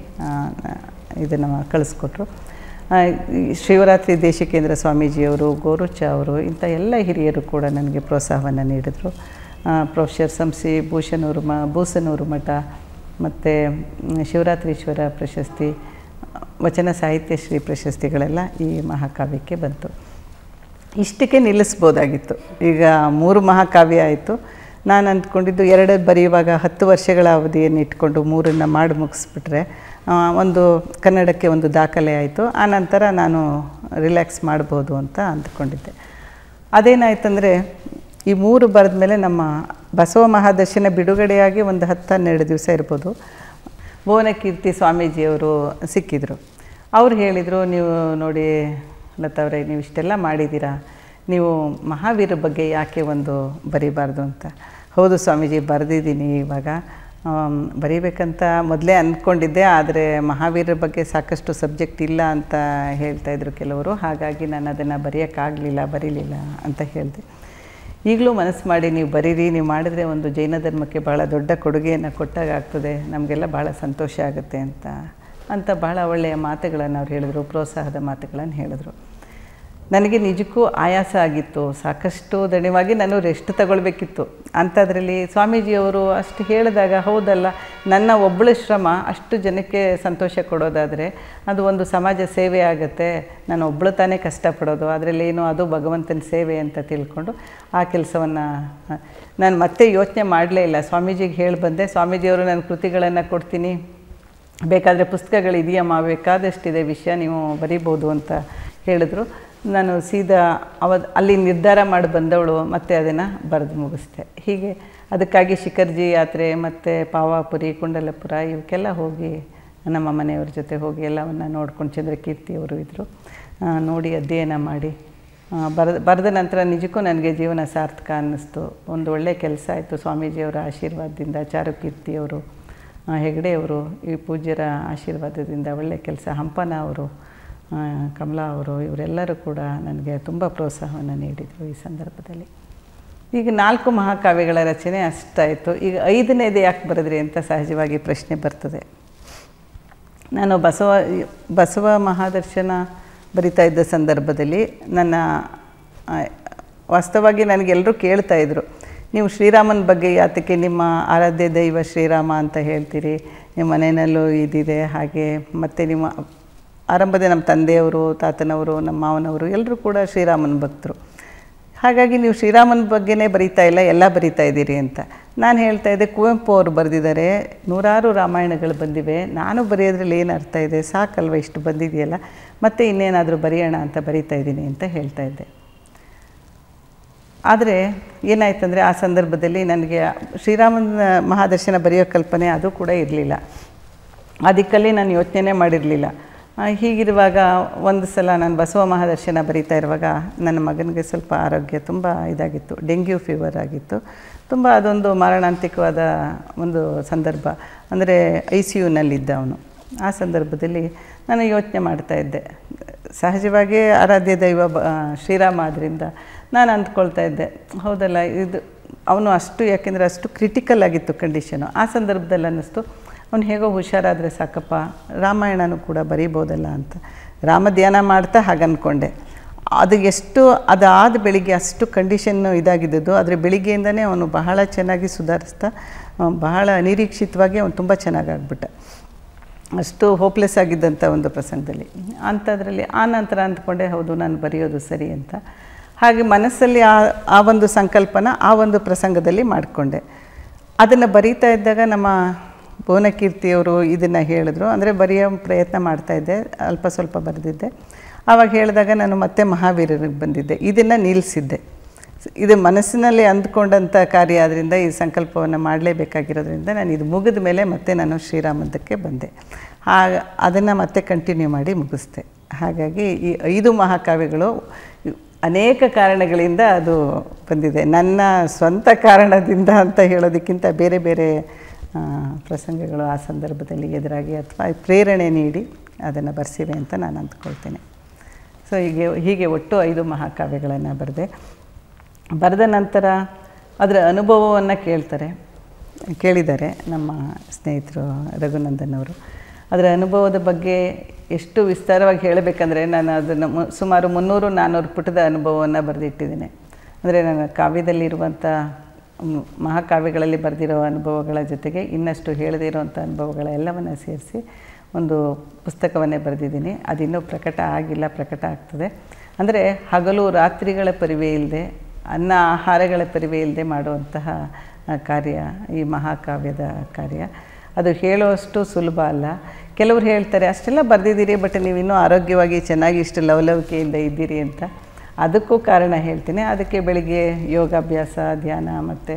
ಇದನ್ನು ಕಳಿಸ್ಕೊಟ್ರು ಆ, ಈ ಶಿವರಾತ್ರಿ ದೇಶಿಕೇಂದ್ರ ಸ್ವಾಮೀಜಿಯವರು ಗೋರುಚ ಅವರು ಇಂಥ ಎಲ್ಲ ಹಿರಿಯರು ಕೂಡ ನನಗೆ ಪ್ರೋತ್ಸಾಹವನ್ನು ನೀಡಿದರು ಪ್ರೊಫೆಸರ್ ಸಂಸಿ ಭೂಷಣೂರು ಮ ಭೂಸನೂರು ಮಠ ಮತ್ತು ಶಿವರಾತ್ರೀಶ್ವರ ಪ್ರಶಸ್ತಿ ವಚನ ಸಾಹಿತ್ಯ ಶ್ರೀ ಪ್ರಶಸ್ತಿಗಳೆಲ್ಲ ಈ ಮಹಾಕಾವ್ಯಕ್ಕೆ ಬಂತು ಇಷ್ಟಕ್ಕೆ ನಿಲ್ಲಿಸ್ಬೋದಾಗಿತ್ತು ಈಗ ಮೂರು ಮಹಾಕಾವ್ಯ ಆಯಿತು ನಾನು ಅಂದ್ಕೊಂಡಿದ್ದು ಎರಡು ಬರೆಯುವಾಗ ಹತ್ತು ವರ್ಷಗಳ ಅವಧಿಯನ್ನು ಇಟ್ಕೊಂಡು ಮೂರನ್ನು ಮಾಡಿ ಮುಗಿಸ್ಬಿಟ್ರೆ ಆ, ಒಂದು ಕನ್ನಡಕ್ಕೆ ಒಂದು ದಾಖಲೆ ಆಯಿತು ಆನಂತರ ನಾನು ರಿಲ್ಯಾಕ್ಸ್ ಮಾಡ್ಬೋದು ಅಂತ ಅಂದ್ಕೊಂಡಿದ್ದೆ ಅದೇನಾಯ್ತಂದರೆ ಈ ಮೂರು ಬರೆದ ಮೇಲೆ ನಮ್ಮ ಬಸವ ಮಹಾದರ್ಶನ ಬಿಡುಗಡೆಯಾಗಿ ಒಂದು ಹತ್ತು ಹನ್ನೆರಡು ದಿವಸ ಇರ್ಬೋದು ಭುವನಕೀರ್ತಿ ಸ್ವಾಮೀಜಿಯವರು ಸಿಕ್ಕಿದ್ರು ಅವ್ರು ಹೇಳಿದರು ನೀವು ನೋಡಿ ಲತಾವ್ರೆ ನೀವು ಇಷ್ಟೆಲ್ಲ ಮಾಡಿದ್ದೀರಾ ನೀವು ಮಹಾವೀರ ಬಗ್ಗೆ ಯಾಕೆ ಒಂದು ಬರಿಬಾರ್ದು ಅಂತ ಹೌದು ಸ್ವಾಮೀಜಿ ಬರೆದಿದ್ದೀನಿ ಇವಾಗ ಆಮ್, ಬರೀಬೇಕಂತ ಮೊದಲೇ ಅಂದ್ಕೊಂಡಿದ್ದೆ ಆದರೆ ಮಹಾವೀರರ ಬಗ್ಗೆ ಸಾಕಷ್ಟು ಸಬ್ಜೆಕ್ಟ್ ಇಲ್ಲ ಅಂತ ಹೇಳ್ತಾಯಿದ್ರು ಕೆಲವರು ಹಾಗಾಗಿ ನಾನು ಅದನ್ನು ಬರೆಯೋಕ್ಕಾಗಲಿಲ್ಲ ಬರೀಲಿಲ್ಲ ಅಂತ ಹೇಳಿದೆ ಈಗಲೂ ಮನಸ್ಸು ಮಾಡಿ ನೀವು ಬರೀರಿ ನೀವು ಮಾಡಿದರೆ ಒಂದು ಜೈನ ಧರ್ಮಕ್ಕೆ ಭಾಳ ದೊಡ್ಡ ಕೊಡುಗೆಯನ್ನು ಕೊಟ್ಟಾಗ ಆಗ್ತದೆ ನಮಗೆಲ್ಲ ಭಾಳ ಸಂತೋಷ ಆಗುತ್ತೆ ಅಂತ ಅಂತ ಭಾಳ ಒಳ್ಳೆಯ ಮಾತುಗಳನ್ನು ಅವ್ರು ಹೇಳಿದ್ರು ಪ್ರೋತ್ಸಾಹದ ಮಾತುಗಳನ್ನು ಹೇಳಿದ್ರು ನನಗೆ ನಿಜಕ್ಕೂ ಆಯಾಸ ಆಗಿತ್ತು ಸಾಕಷ್ಟು ದಣಿವಾಗಿ ನಾನು ರೆಸ್ಟ್ ತಗೊಳ್ಬೇಕಿತ್ತು ಅಂಥದ್ರಲ್ಲಿ ಸ್ವಾಮೀಜಿಯವರು ಅಷ್ಟು ಹೇಳಿದಾಗ ಹೌದಲ್ಲ ನನ್ನ ಒಬ್ಬಳ ಶ್ರಮ ಅಷ್ಟು ಜನಕ್ಕೆ ಸಂತೋಷ ಕೊಡೋದಾದರೆ ಅದು ಒಂದು ಸಮಾಜ ಸೇವೆ ಆಗುತ್ತೆ ನಾನು ಒಬ್ಬಳು ತಾನೇ ಕಷ್ಟಪಡೋದು ಅದರಲ್ಲಿ ಏನು ಅದು ಭಗವಂತನ ಸೇವೆ ಅಂತ ತಿಳ್ಕೊಂಡು ಆ ಕೆಲಸವನ್ನು ನಾನು ಮತ್ತೆ ಯೋಚನೆ ಮಾಡಲೇ ಇಲ್ಲ ಸ್ವಾಮೀಜಿಗೆ ಹೇಳಿ ಬಂದೆ ಸ್ವಾಮೀಜಿಯವರು ನನ್ನ ಕೃತಿಗಳನ್ನು ಕೊಡ್ತೀನಿ ಬೇಕಾದರೆ ಪುಸ್ತಕಗಳು ಇದೆಯಮ್ಮ ಬೇಕಾದಷ್ಟಿದೆ ವಿಷಯ ನೀವು ಬರೀಬೋದು ಅಂತ ಹೇಳಿದ್ರು ನಾನು ಸೀದಾ ಅವ ಅಲ್ಲಿ ನಿರ್ಧಾರ ಮಾಡಿ ಬಂದವಳು ಮತ್ತೆ ಅದನ್ನು ಬರೆದು ಮುಗಿಸ್ದೆ ಹೀಗೆ ಅದಕ್ಕಾಗಿ ಶಿಖರ್ಜಿ ಯಾತ್ರೆ ಮತ್ತು ಪಾವಾಪುರಿ ಕುಂಡಲಪುರ ಇವಕ್ಕೆಲ್ಲ ಹೋಗಿ ನಮ್ಮ ಮನೆಯವ್ರ ಜೊತೆ ಹೋಗಿ ಎಲ್ಲವನ್ನು ನೋಡ್ಕೊಂಡು ಚಂದ್ರಕೀರ್ತಿಯವರು ಇದ್ದರು ಆ, ನೋಡಿ ಅಧ್ಯಯನ ಮಾಡಿ ಆ, ಬರೆದ ಬರೆದ ನಂತರ ನಿಜಕ್ಕೂ ನನಗೆ ಜೀವನ ಸಾರ್ಥಕ ಅನ್ನಿಸ್ತು ಒಂದು ಒಳ್ಳೆಯ ಕೆಲಸ ಆಯಿತು ಸ್ವಾಮೀಜಿಯವರ ಆಶೀರ್ವಾದದಿಂದ ಚಾರುಕೀರ್ತಿಯವರು ಆ, ಹೆಗಡೆಯವರು ಈ ಪೂಜ್ಯರ ಆಶೀರ್ವಾದದಿಂದ ಒಳ್ಳೆಯ ಕೆಲಸ ಹಂಪನ ಅವರು ಆ, ಕಮಲಾ ಅವರು ಇವರೆಲ್ಲರೂ ಕೂಡ ನನಗೆ ತುಂಬ ಪ್ರೋತ್ಸಾಹವನ್ನು ನೀಡಿದರು ಈ ಸಂದರ್ಭದಲ್ಲಿ ಈಗ ನಾಲ್ಕು ಮಹಾಕಾವ್ಯಗಳ ರಚನೆ ಅಷ್ಟಾಯಿತು ಈಗ ಐದನೇದು ಯಾಕೆ ಬರೆದ್ರಿ ಅಂತ ಸಹಜವಾಗಿ ಪ್ರಶ್ನೆ ಬರ್ತದೆ ನಾನು ಬಸವ ಬಸವ ಮಹಾದರ್ಶನ ಬರಿತಾ ಇದ್ದ ಸಂದರ್ಭದಲ್ಲಿ ನನ್ನ ಆ, ವಾಸ್ತವವಾಗಿ ನನಗೆಲ್ಲರೂ ಕೇಳ್ತಾ ಇದ್ರು ನೀವು ಶ್ರೀರಾಮನ ಬಗ್ಗೆ ಯಾತಕ್ಕೆ ನಿಮ್ಮ ಆರಾಧ್ಯ ದೈವ ಶ್ರೀರಾಮ ಅಂತ ಹೇಳ್ತೀರಿ ನಿಮ್ಮ ಮನೆಯಲ್ಲೂ ಇದಿದೆ ಹಾಗೆ ಮತ್ತು ನಿಮ್ಮ ಆರಂಭದ ನಮ್ಮ ತಂದೆಯವರು ತಾತನವರು ನಮ್ಮ ಮಾವನವರು ಎಲ್ಲರೂ ಕೂಡ ಶ್ರೀರಾಮನ ಭಕ್ತರು ಹಾಗಾಗಿ ನೀವು ಶ್ರೀರಾಮನ ಬಗ್ಗೆನೇ ಬರೀತಾ ಇಲ್ಲ ಎಲ್ಲ ಬರೀತಾ ಇದ್ದೀರಿ ಅಂತ ನಾನು ಹೇಳ್ತಾ ಇದ್ದೆ ಕುವೆಂಪು ಅವರು ಬರೆದಿದ್ದಾರೆ ನೂರಾರು ರಾಮಾಯಣಗಳು ಬಂದಿವೆ ನಾನು ಬರೆಯೋದ್ರಲ್ಲಿ ಏನು ಅರ್ಥ ಇದೆ ಸಾಕಲ್ವ ಇಷ್ಟು ಬಂದಿದೆಯಲ್ಲ ಮತ್ತೆ ಇನ್ನೇನಾದರೂ ಬರೆಯೋಣ ಅಂತ ಬರೀತಾ ಇದ್ದೀನಿ ಅಂತ ಹೇಳ್ತಾ ಇದ್ದೆ ಆದರೆ ಏನಾಯ್ತಂದರೆ ಆ ಸಂದರ್ಭದಲ್ಲಿ ನನಗೆ ಶ್ರೀರಾಮನ ಮಹಾದರ್ಶನ ಬರೆಯೋ ಕಲ್ಪನೆ ಅದು ಕೂಡ ಇರಲಿಲ್ಲ ಆ ದಿಕ್ಕಲ್ಲಿ ನಾನು ಯೋಚನೆ ಮಾಡಿರಲಿಲ್ಲ ಆ, ಹೀಗಿರುವಾಗ ಒಂದು ಸಲ ನಾನು ಬಸವ ಮಹಾದರ್ಶನ ಬರೀತಾ ಇರುವಾಗ ನನ್ನ ಮಗನಿಗೆ ಸ್ವಲ್ಪ ಆರೋಗ್ಯ ತುಂಬ ಇದಾಗಿತ್ತು ಡೆಂಗ್ಯೂ ಫೀವರ್ ಆಗಿತ್ತು ತುಂಬ ಅದೊಂದು ಮಾರಣಾಂತಿಕವಾದ ಒಂದು ಸಂದರ್ಭ ಅಂದರೆ ಐ ಸಿ ಯುನಲ್ಲಿದ್ದ ಅವನು ಆ ಸಂದರ್ಭದಲ್ಲಿ ನಾನು ಯೋಚನೆ ಮಾಡ್ತಾ ಇದ್ದೆ ಸಹಜವಾಗಿ ಆರಾಧ್ಯ ದೈವ ಬ- ಆ, ಶ್ರೀರಾಮ ಆದ್ದರಿಂದ ನಾನು ಅಂದ್ಕೊಳ್ತಾ ಇದ್ದೆ ಹೌದಲ್ಲ ಇದು ಅವನು ಅಷ್ಟು ಯಾಕೆಂದರೆ ಅಷ್ಟು ಕ್ರಿಟಿಕಲ್ ಆಗಿತ್ತು ಕಂಡೀಷನು ಆ ಸಂದರ್ಭದಲ್ಲಿ ಅನ್ನಿಸ್ತು ಅವ್ನು ಹೇಗೋ ಹುಷಾರಾದರೆ ಸಾಕಪ್ಪ ರಾಮಾಯಣನೂ ಕೂಡ ಬರೀಬೋದಲ್ಲ ಅಂತ ರಾಮ ಧ್ಯಾನ ಮಾಡ್ತಾ ಹಾಗೆ ಅಂದ್ಕೊಂಡೆ ಅದು ಎಷ್ಟು ಅದಾದ ಬೆಳಿಗ್ಗೆ ಅಷ್ಟು ಕಂಡೀಷನ್ನು ಇದಾಗಿದ್ದದ್ದು ಆದರೆ ಬೆಳಿಗ್ಗೆಯಿಂದನೇ ಅವನು ಬಹಳ ಚೆನ್ನಾಗಿ ಸುಧಾರಿಸ್ತಾ ಆ, ಬಹಳ ಅನಿರೀಕ್ಷಿತವಾಗಿ ಅವನು ತುಂಬ ಚೆನ್ನಾಗಾಗ್ಬಿಟ್ಟ ಅಷ್ಟು ಹೋಪ್ಲೆಸ್ ಆಗಿದ್ದಂಥ ಒಂದು ಪ್ರಸಂಗದಲ್ಲಿ ಅಂಥದ್ರಲ್ಲಿ ಆ ನಂತರ ಅಂದ್ಕೊಂಡೆ ಹೌದು ನಾನು ಬರೆಯೋದು ಸರಿ ಅಂತ ಹಾಗೆ ಮನಸ್ಸಲ್ಲಿ ಆ ಆ ಒಂದು ಸಂಕಲ್ಪನ ಆ ಒಂದು ಪ್ರಸಂಗದಲ್ಲಿ ಮಾಡಿಕೊಂಡೆ ಅದನ್ನು ಬರೀತಾ ಇದ್ದಾಗ ನಮ್ಮ ಭುವನಕೀರ್ತಿಯವರು ಇದನ್ನು ಹೇಳಿದ್ರು ಅಂದರೆ ಬರೆಯೋ ಪ್ರಯತ್ನ ಮಾಡ್ತಾಯಿದ್ದೆ ಅಲ್ಪ ಸ್ವಲ್ಪ ಬರೆದಿದ್ದೆ ಆವಾಗ ಹೇಳಿದಾಗ ನಾನು ಮತ್ತೆ ಮಹಾವೀರರಿಗೆ ಬಂದಿದ್ದೆ ಇದನ್ನು ನಿಲ್ಲಿಸಿದ್ದೆ ಇದು ಮನಸ್ಸಿನಲ್ಲಿ ಅಂದ್ಕೊಂಡಂಥ ಕಾರ್ಯ ಆದ್ದರಿಂದ ಈ ಸಂಕಲ್ಪವನ್ನು ಮಾಡಲೇಬೇಕಾಗಿರೋದ್ರಿಂದ ನಾನು ಇದು ಮುಗಿದ ಮೇಲೆ ಮತ್ತೆ ನಾನು ಶ್ರೀರಾಮಂತಕ್ಕೆ ಬಂದೆ ಆಗ ಅದನ್ನು ಮತ್ತೆ ಕಂಟಿನ್ಯೂ ಮಾಡಿ ಮುಗಿಸ್ದೆ ಹಾಗಾಗಿ ಈ ಐದು ಮಹಾಕಾವ್ಯಗಳು ಅನೇಕ ಕಾರಣಗಳಿಂದ ಅದು ಬಂದಿದೆ ನನ್ನ ಸ್ವಂತ ಕಾರಣದಿಂದ ಅಂತ ಹೇಳೋದಕ್ಕಿಂತ ಬೇರೆ ಬೇರೆ ಆ, ಪ್ರಸಂಗಗಳು ಆ ಸಂದರ್ಭದಲ್ಲಿ ಎದುರಾಗಿ ಅಥವಾ ಪ್ರೇರಣೆ ನೀಡಿ ಅದನ್ನು ಬರೆಸಿವೆ ಅಂತ ನಾನು ಅಂದ್ಕೊಳ್ತೇನೆ ಸೊ ಹೀಗೆ ಹೀಗೆ ಒಟ್ಟು ಐದು ಮಹಾಕಾವ್ಯಗಳನ್ನು ಬರೆದೆ ಬರೆದ ನಂತರ ಅದರ ಅನುಭವವನ್ನು ಕೇಳ್ತಾರೆ ಕೇಳಿದ್ದಾರೆ ನಮ್ಮ ಸ್ನೇಹಿತರು ರಘುನಂದನ್ ಅವರು ಅದರ ಅನುಭವದ ಬಗ್ಗೆ ಎಷ್ಟು ವಿಸ್ತಾರವಾಗಿ ಹೇಳಬೇಕಂದ್ರೆ ನಾನು ಅದನ್ನು ಮು- ಸುಮಾರು ಮುನ್ನೂರು ನಾನ್ನೂರು ಪುಟದ ಅನುಭವವನ್ನು ಬರೆದಿಟ್ಟಿದ್ದೀನಿ ಅಂದರೆ ನನ್ನ ಕಾವ್ಯದಲ್ಲಿರುವಂಥ ಮ್, ಮಹಾಕಾವ್ಯಗಳಲ್ಲಿ ಬರೆದಿರೋ ಅನುಭವಗಳ ಜೊತೆಗೆ ಇನ್ನಷ್ಟು ಹೇಳದೇ ಇರುವಂಥ ಅನುಭವಗಳ ಎಲ್ಲವನ್ನು ಸೇರಿಸಿ ಒಂದು ಪುಸ್ತಕವನ್ನೇ ಬರೆದಿದ್ದೀನಿ ಅದಿನ್ನೂ ಪ್ರಕಟ ಆಗಿಲ್ಲ ಪ್ರಕಟ ಆಗ್ತದೆ ಅಂದರೆ ಹಗಲು ರಾತ್ರಿಗಳ ಪರಿವೆ ಇಲ್ಲದೆ ಅನ್ನ ಆಹಾರಗಳ ಪರಿವೆ ಇಲ್ಲದೆ ಮಾಡುವಂತಹ ಆ, ಕಾರ್ಯ ಈ ಮಹಾಕಾವ್ಯದ ಕಾರ್ಯ ಅದು ಹೇಳುವಷ್ಟು ಸುಲಭ ಅಲ್ಲ ಕೆಲವ್ರು ಹೇಳ್ತಾರೆ ಅಷ್ಟೆಲ್ಲ ಬರೆದಿದ್ದೀರಿ ಬಟ್ ನೀವು ಇನ್ನೂ ಆರೋಗ್ಯವಾಗಿ ಚೆನ್ನಾಗಿ ಇಷ್ಟು ಲವಲವಿಕೆಯಿಂದ ಇದ್ದೀರಿ ಅಂತ ಅದಕ್ಕೂ ಕಾರಣ ಹೇಳ್ತೀನಿ ಅದಕ್ಕೆ ಬೆಳಿಗ್ಗೆ ಯೋಗಾಭ್ಯಾಸ ಧ್ಯಾನ ಮತ್ತು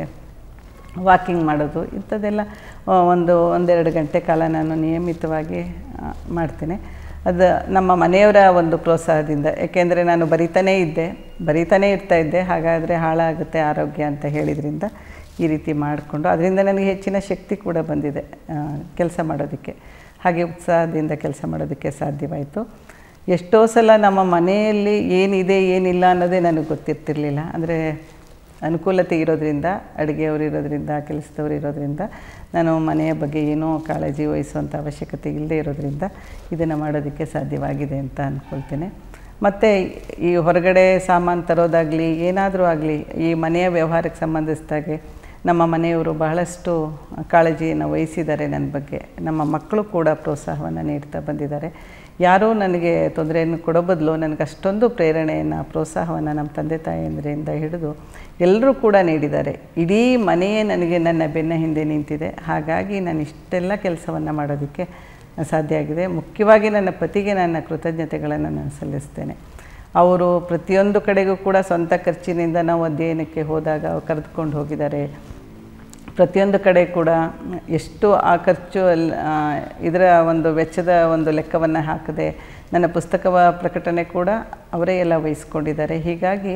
ವಾಕಿಂಗ್ ಮಾಡೋದು ಇಂಥದ್ದೆಲ್ಲ ಆ, ಒಂದು ಒಂದೆರಡು ಗಂಟೆ ಕಾಲ ನಾನು ನಿಯಮಿತವಾಗಿ ಆ, ಮಾಡ್ತೇನೆ ಅದು ನಮ್ಮ ಮನೆಯವರ ಒಂದು ಪ್ರೋತ್ಸಾಹದಿಂದ ಏಕೆಂದರೆ ನಾನು ಬರಿತಾನೇ ಇದ್ದೆ ಬರಿತಾನೇ ಇರ್ತಾ ಇದ್ದೆ ಹಾಗಾದರೆ ಹಾಳಾಗುತ್ತೆ ಆರೋಗ್ಯ ಅಂತ ಹೇಳಿದ್ರಿಂದ ಈ ರೀತಿ ಮಾಡಿಕೊಂಡು ಅದರಿಂದ ನನಗೆ ಹೆಚ್ಚಿನ ಶಕ್ತಿ ಕೂಡ ಬಂದಿದೆ ಕೆಲಸ ಮಾಡೋದಕ್ಕೆ ಹಾಗೆ ಉತ್ಸಾಹದಿಂದ ಕೆಲಸ ಮಾಡೋದಕ್ಕೆ ಸಾಧ್ಯವಾಯಿತು ಎಷ್ಟೋ ಸಲ ನಮ್ಮ ಮನೆಯಲ್ಲಿ ಏನಿದೆ ಏನಿಲ್ಲ ಅನ್ನೋದೇ ನನಗೆ ಗೊತ್ತಿರ್ತಿರ್ಲಿಲ್ಲ ಅಂದರೆ ಅನುಕೂಲತೆ ಇರೋದ್ರಿಂದ ಅಡುಗೆಯವರು ಇರೋದ್ರಿಂದ ಕೆಲಸದವ್ರು ಇರೋದ್ರಿಂದ ನಾನು ಮನೆಯ ಬಗ್ಗೆ ಏನೋ ಕಾಳಜಿ ವಹಿಸುವಂಥ ಅವಶ್ಯಕತೆ ಇಲ್ಲದೆ ಇರೋದ್ರಿಂದ ಇದನ್ನು ಮಾಡೋದಕ್ಕೆ ಸಾಧ್ಯವಾಗಿದೆ ಅಂತ ಅಂದ್ಕೊಳ್ತೇನೆ ಮತ್ತು ಈ ಹೊರಗಡೆ ಸಾಮಾನು ತರೋದಾಗಲಿ ಏನಾದರೂ ಆಗಲಿ ಈ ಮನೆಯ ವ್ಯವಹಾರಕ್ಕೆ ಸಂಬಂಧಿಸಿದಾಗೆ ನಮ್ಮ ಮನೆಯವರು ಬಹಳಷ್ಟು ಕಾಳಜಿಯನ್ನು ವಹಿಸಿದ್ದಾರೆ ನನ್ನ ಬಗ್ಗೆ ನಮ್ಮ ಮಕ್ಕಳು ಕೂಡ ಪ್ರೋತ್ಸಾಹವನ್ನು ನೀಡ್ತಾ ಬಂದಿದ್ದಾರೆ ಯಾರೂ ನನಗೆ ತೊಂದರೆಯನ್ನು ಕೊಡೋ ಬದಲು ನನಗೆ ಅಷ್ಟೊಂದು ಪ್ರೇರಣೆಯನ್ನು ಪ್ರೋತ್ಸಾಹವನ್ನು ನಮ್ಮ ತಂದೆ ತಾಯಿಯಂದ್ರಿಂದ ಹಿಡಿದು ಎಲ್ಲರೂ ಕೂಡ ನೀಡಿದ್ದಾರೆ ಇಡೀ ಮನೆಯೇ ನನಗೆ ನನ್ನ ಬೆನ್ನ ಹಿಂದೆ ನಿಂತಿದೆ ಹಾಗಾಗಿ ನಾನು ಇಷ್ಟೆಲ್ಲ ಕೆಲಸವನ್ನು ಮಾಡೋದಕ್ಕೆ ಸಾಧ್ಯ ಆಗಿದೆ ಮುಖ್ಯವಾಗಿ ನನ್ನ ಪತಿಗೆ ನನ್ನ ಕೃತಜ್ಞತೆಗಳನ್ನು ನಾನು ಸಲ್ಲಿಸ್ತೇನೆ ಅವರು ಪ್ರತಿಯೊಂದು ಕಡೆಗೂ ಕೂಡ ಸ್ವಂತ ಖರ್ಚಿನಿಂದ ನಾವು ಅಧ್ಯಯನಕ್ಕೆ ಹೋದಾಗ ಕರೆದುಕೊಂಡು ಹೋಗಿದ್ದಾರೆ ಪ್ರತಿಯೊಂದು ಕಡೆ ಕೂಡ ಎಷ್ಟು ಆ ಖರ್ಚು ಅಲ್- ಆ, ಇದರ ಒಂದು ವೆಚ್ಚದ ಒಂದು ಲೆಕ್ಕವನ್ನು ಹಾಕದೆ ನನ್ನ ಪುಸ್ತಕವ ಪ್ರಕಟಣೆ ಕೂಡ ಅವರೇ ಎಲ್ಲ ವಹಿಸ್ಕೊಂಡಿದ್ದಾರೆ ಹೀಗಾಗಿ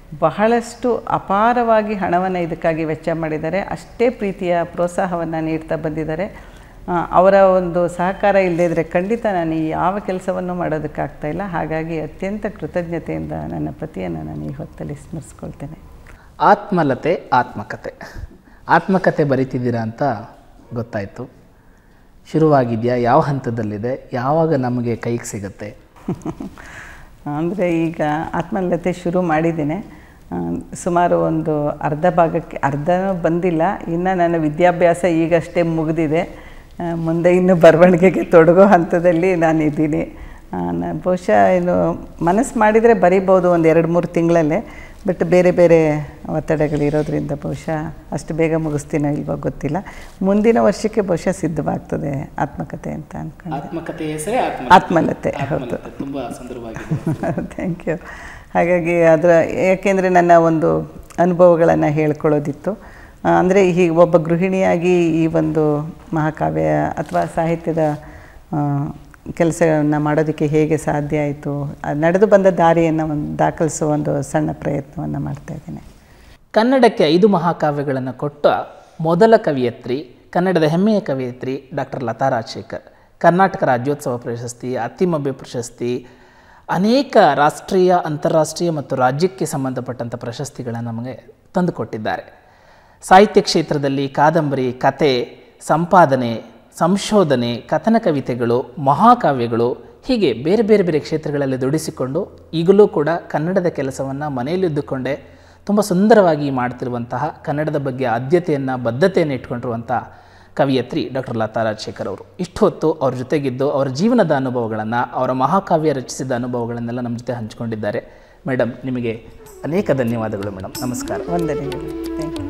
ಬಹಳಷ್ಟು ಅಪಾರವಾಗಿ ಹಣವನ್ನು ಇದಕ್ಕಾಗಿ ವೆಚ್ಚ ಮಾಡಿದ್ದಾರೆ ಅಷ್ಟೇ ಪ್ರೀತಿಯ ಪ್ರೋತ್ಸಾಹವನ್ನು ನೀಡ್ತಾ ಬಂದಿದ್ದಾರೆ ಆ, ಅವರ ಒಂದು ಸಹಕಾರ ಇಲ್ಲದೇ ಇದ್ದರೆ ಖಂಡಿತ ನಾನು ಈ ಯಾವ ಕೆಲಸವನ್ನು ಮಾಡೋದಕ್ಕಾಗ್ತಾ ಇಲ್ಲ ಹಾಗಾಗಿ ಅತ್ಯಂತ ಕೃತಜ್ಞತೆಯಿಂದ ನನ್ನ ಪತಿಯನ್ನು ನಾನು ಈ ಹೊತ್ತಲ್ಲಿ ಸ್ಮರಿಸ್ಕೊಳ್ತೇನೆ ಆತ್ಮಲತೆ ಆತ್ಮಕತೆ ಆತ್ಮಕತೆ ಬರಿತಿದ್ದೀರಾ ಅಂತ ಗೊತ್ತಾಯಿತು ಶುರುವಾಗಿದೆಯಾ ಯಾವ ಹಂತದಲ್ಲಿದೆ ಯಾವಾಗ ನಮಗೆ ಕೈಗೆ ಸಿಗುತ್ತೆ ಅಂದರೆ ಈಗ ಆತ್ಮಲತೆ ಶುರು ಮಾಡಿದ್ದೇನೆ ಆ, ಸುಮಾರು ಒಂದು ಅರ್ಧ ಭಾಗಕ್ಕೆ ಅರ್ಧನೂ ಬಂದಿಲ್ಲ ಇನ್ನು ನನ್ನ ವಿದ್ಯಾಭ್ಯಾಸ ಈಗಷ್ಟೇ ಮುಗಿದಿದೆ ಆ, ಮುಂದೆ ಇನ್ನು ಬರವಣಿಗೆಗೆ ತೊಡಗೋ ಹಂತದಲ್ಲಿ ನಾನಿದ್ದೀನಿ ಆ, ನ- ಬಹುಶಃ ಇನ್ನು ಮನಸ್ಸು ಮಾಡಿದರೆ ಬರಿಬೋದು ಒಂದು ಎರಡು ಮೂರು ತಿಂಗಳಲ್ಲೇ ಬಟ್ ಬೇರೆ ಬೇರೆ ಒತ್ತಡಗಳಿರೋದ್ರಿಂದ ಬಹುಶಃ ಅಷ್ಟು ಬೇಗ ಮುಗಿಸ್ತೀನೋ ಇಲ್ವೋ ಗೊತ್ತಿಲ್ಲ ಮುಂದಿನ ವರ್ಷಕ್ಕೆ ಬಹುಶಃ ಸಿದ್ಧವಾಗ್ತದೆ ಆತ್ಮಕತೆ ಅಂತ ಅಂದ್ಕೊಂಡು ಆತ್ಮಕತೆ ಹೆಸರೇ ಆತ್ಮ ಆತ್ಮಲತೆ ಹೌದು ತುಂಬ ಸುಂದರವಾಗಿದೆ ಥ್ಯಾಂಕ್ ಯು ಹಾಗಾಗಿ ಅದರ ಏಕೆಂದರೆ ನನ್ನ ಒಂದು ಅನುಭವಗಳನ್ನು ಹೇಳ್ಕೊಳ್ಳೋದಿತ್ತು ಅಂದರೆ ಈ ಒಬ್ಬ ಗೃಹಿಣಿಯಾಗಿ ಈ ಒಂದು ಮಹಾಕಾವ್ಯ ಅಥವಾ ಸಾಹಿತ್ಯದ ಕೆಲಸವನ್ನು ಮಾಡೋದಕ್ಕೆ ಹೇಗೆ ಸಾಧ್ಯ ಆಯಿತು ನಡೆದು ಬಂದ ದಾರಿಯನ್ನು ಒಂದು ದಾಖಲಿಸುವ ಒಂದು ಸಣ್ಣ ಪ್ರಯತ್ನವನ್ನು ಮಾಡ್ತಾ ಇದ್ದೀನಿ ಕನ್ನಡಕ್ಕೆ ಐದು ಮಹಾಕಾವ್ಯಗಳನ್ನು ಕೊಟ್ಟ ಮೊದಲ ಕವಿಯತ್ರಿ ಕನ್ನಡದ ಹೆಮ್ಮೆಯ ಕವಿಯತ್ರಿ ಡಾಕ್ಟರ್ ಲತಾ ರಾಜಶೇಖರ್ ಕರ್ನಾಟಕ ರಾಜ್ಯೋತ್ಸವ ಪ್ರಶಸ್ತಿ ಅತ್ತಿಮಬ್ಬೆ ಪ್ರಶಸ್ತಿ ಅನೇಕ ರಾಷ್ಟ್ರೀಯ ಅಂತಾರಾಷ್ಟ್ರೀಯ ಮತ್ತು ರಾಜ್ಯಕ್ಕೆ ಸಂಬಂಧಪಟ್ಟಂಥ ಪ್ರಶಸ್ತಿಗಳನ್ನು ನಮಗೆ ತಂದುಕೊಟ್ಟಿದ್ದಾರೆ ಸಾಹಿತ್ಯ ಕ್ಷೇತ್ರದಲ್ಲಿ ಕಾದಂಬರಿ ಕತೆ ಸಂಪಾದನೆ ಸಂಶೋಧನೆ ಕಥನ ಕವಿತೆಗಳು ಮಹಾಕಾವ್ಯಗಳು ಹೀಗೆ ಬೇರೆ ಬೇರೆ ಬೇರೆ ಕ್ಷೇತ್ರಗಳಲ್ಲಿ ದುಡಿಸಿಕೊಂಡು ಈಗಲೂ ಕೂಡ ಕನ್ನಡದ ಕೆಲಸವನ್ನು ಮನೆಯಲ್ಲಿದ್ದುಕೊಂಡೇ ತುಂಬ ಸುಂದರವಾಗಿ ಮಾಡ್ತಿರುವಂತಹ ಕನ್ನಡದ ಬಗ್ಗೆ ಆದ್ಯತೆಯನ್ನು ಬದ್ಧತೆಯನ್ನು ಇಟ್ಕೊಂಡಿರುವಂಥ ಕವಿಯತ್ರಿ ಡಾಕ್ಟರ್ ಲತಾ ರಾಜಶೇಖರ್ ಅವರು ಇಷ್ಟು ಹೊತ್ತು ಅವ್ರ ಜೊತೆಗಿದ್ದು ಅವರ ಜೀವನದ ಅನುಭವಗಳನ್ನು ಅವರ ಮಹಾಕಾವ್ಯ ರಚಿಸಿದ ಅನುಭವಗಳನ್ನೆಲ್ಲ ನಮ್ಮ ಜೊತೆ ಹಂಚಿಕೊಂಡಿದ್ದಾರೆ ಮೇಡಮ್ ನಿಮಗೆ ಅನೇಕ ಧನ್ಯವಾದಗಳು ಮೇಡಮ್ ನಮಸ್ಕಾರ ವಂದನೆಗಳು ಥ್ಯಾಂಕ್ ಯು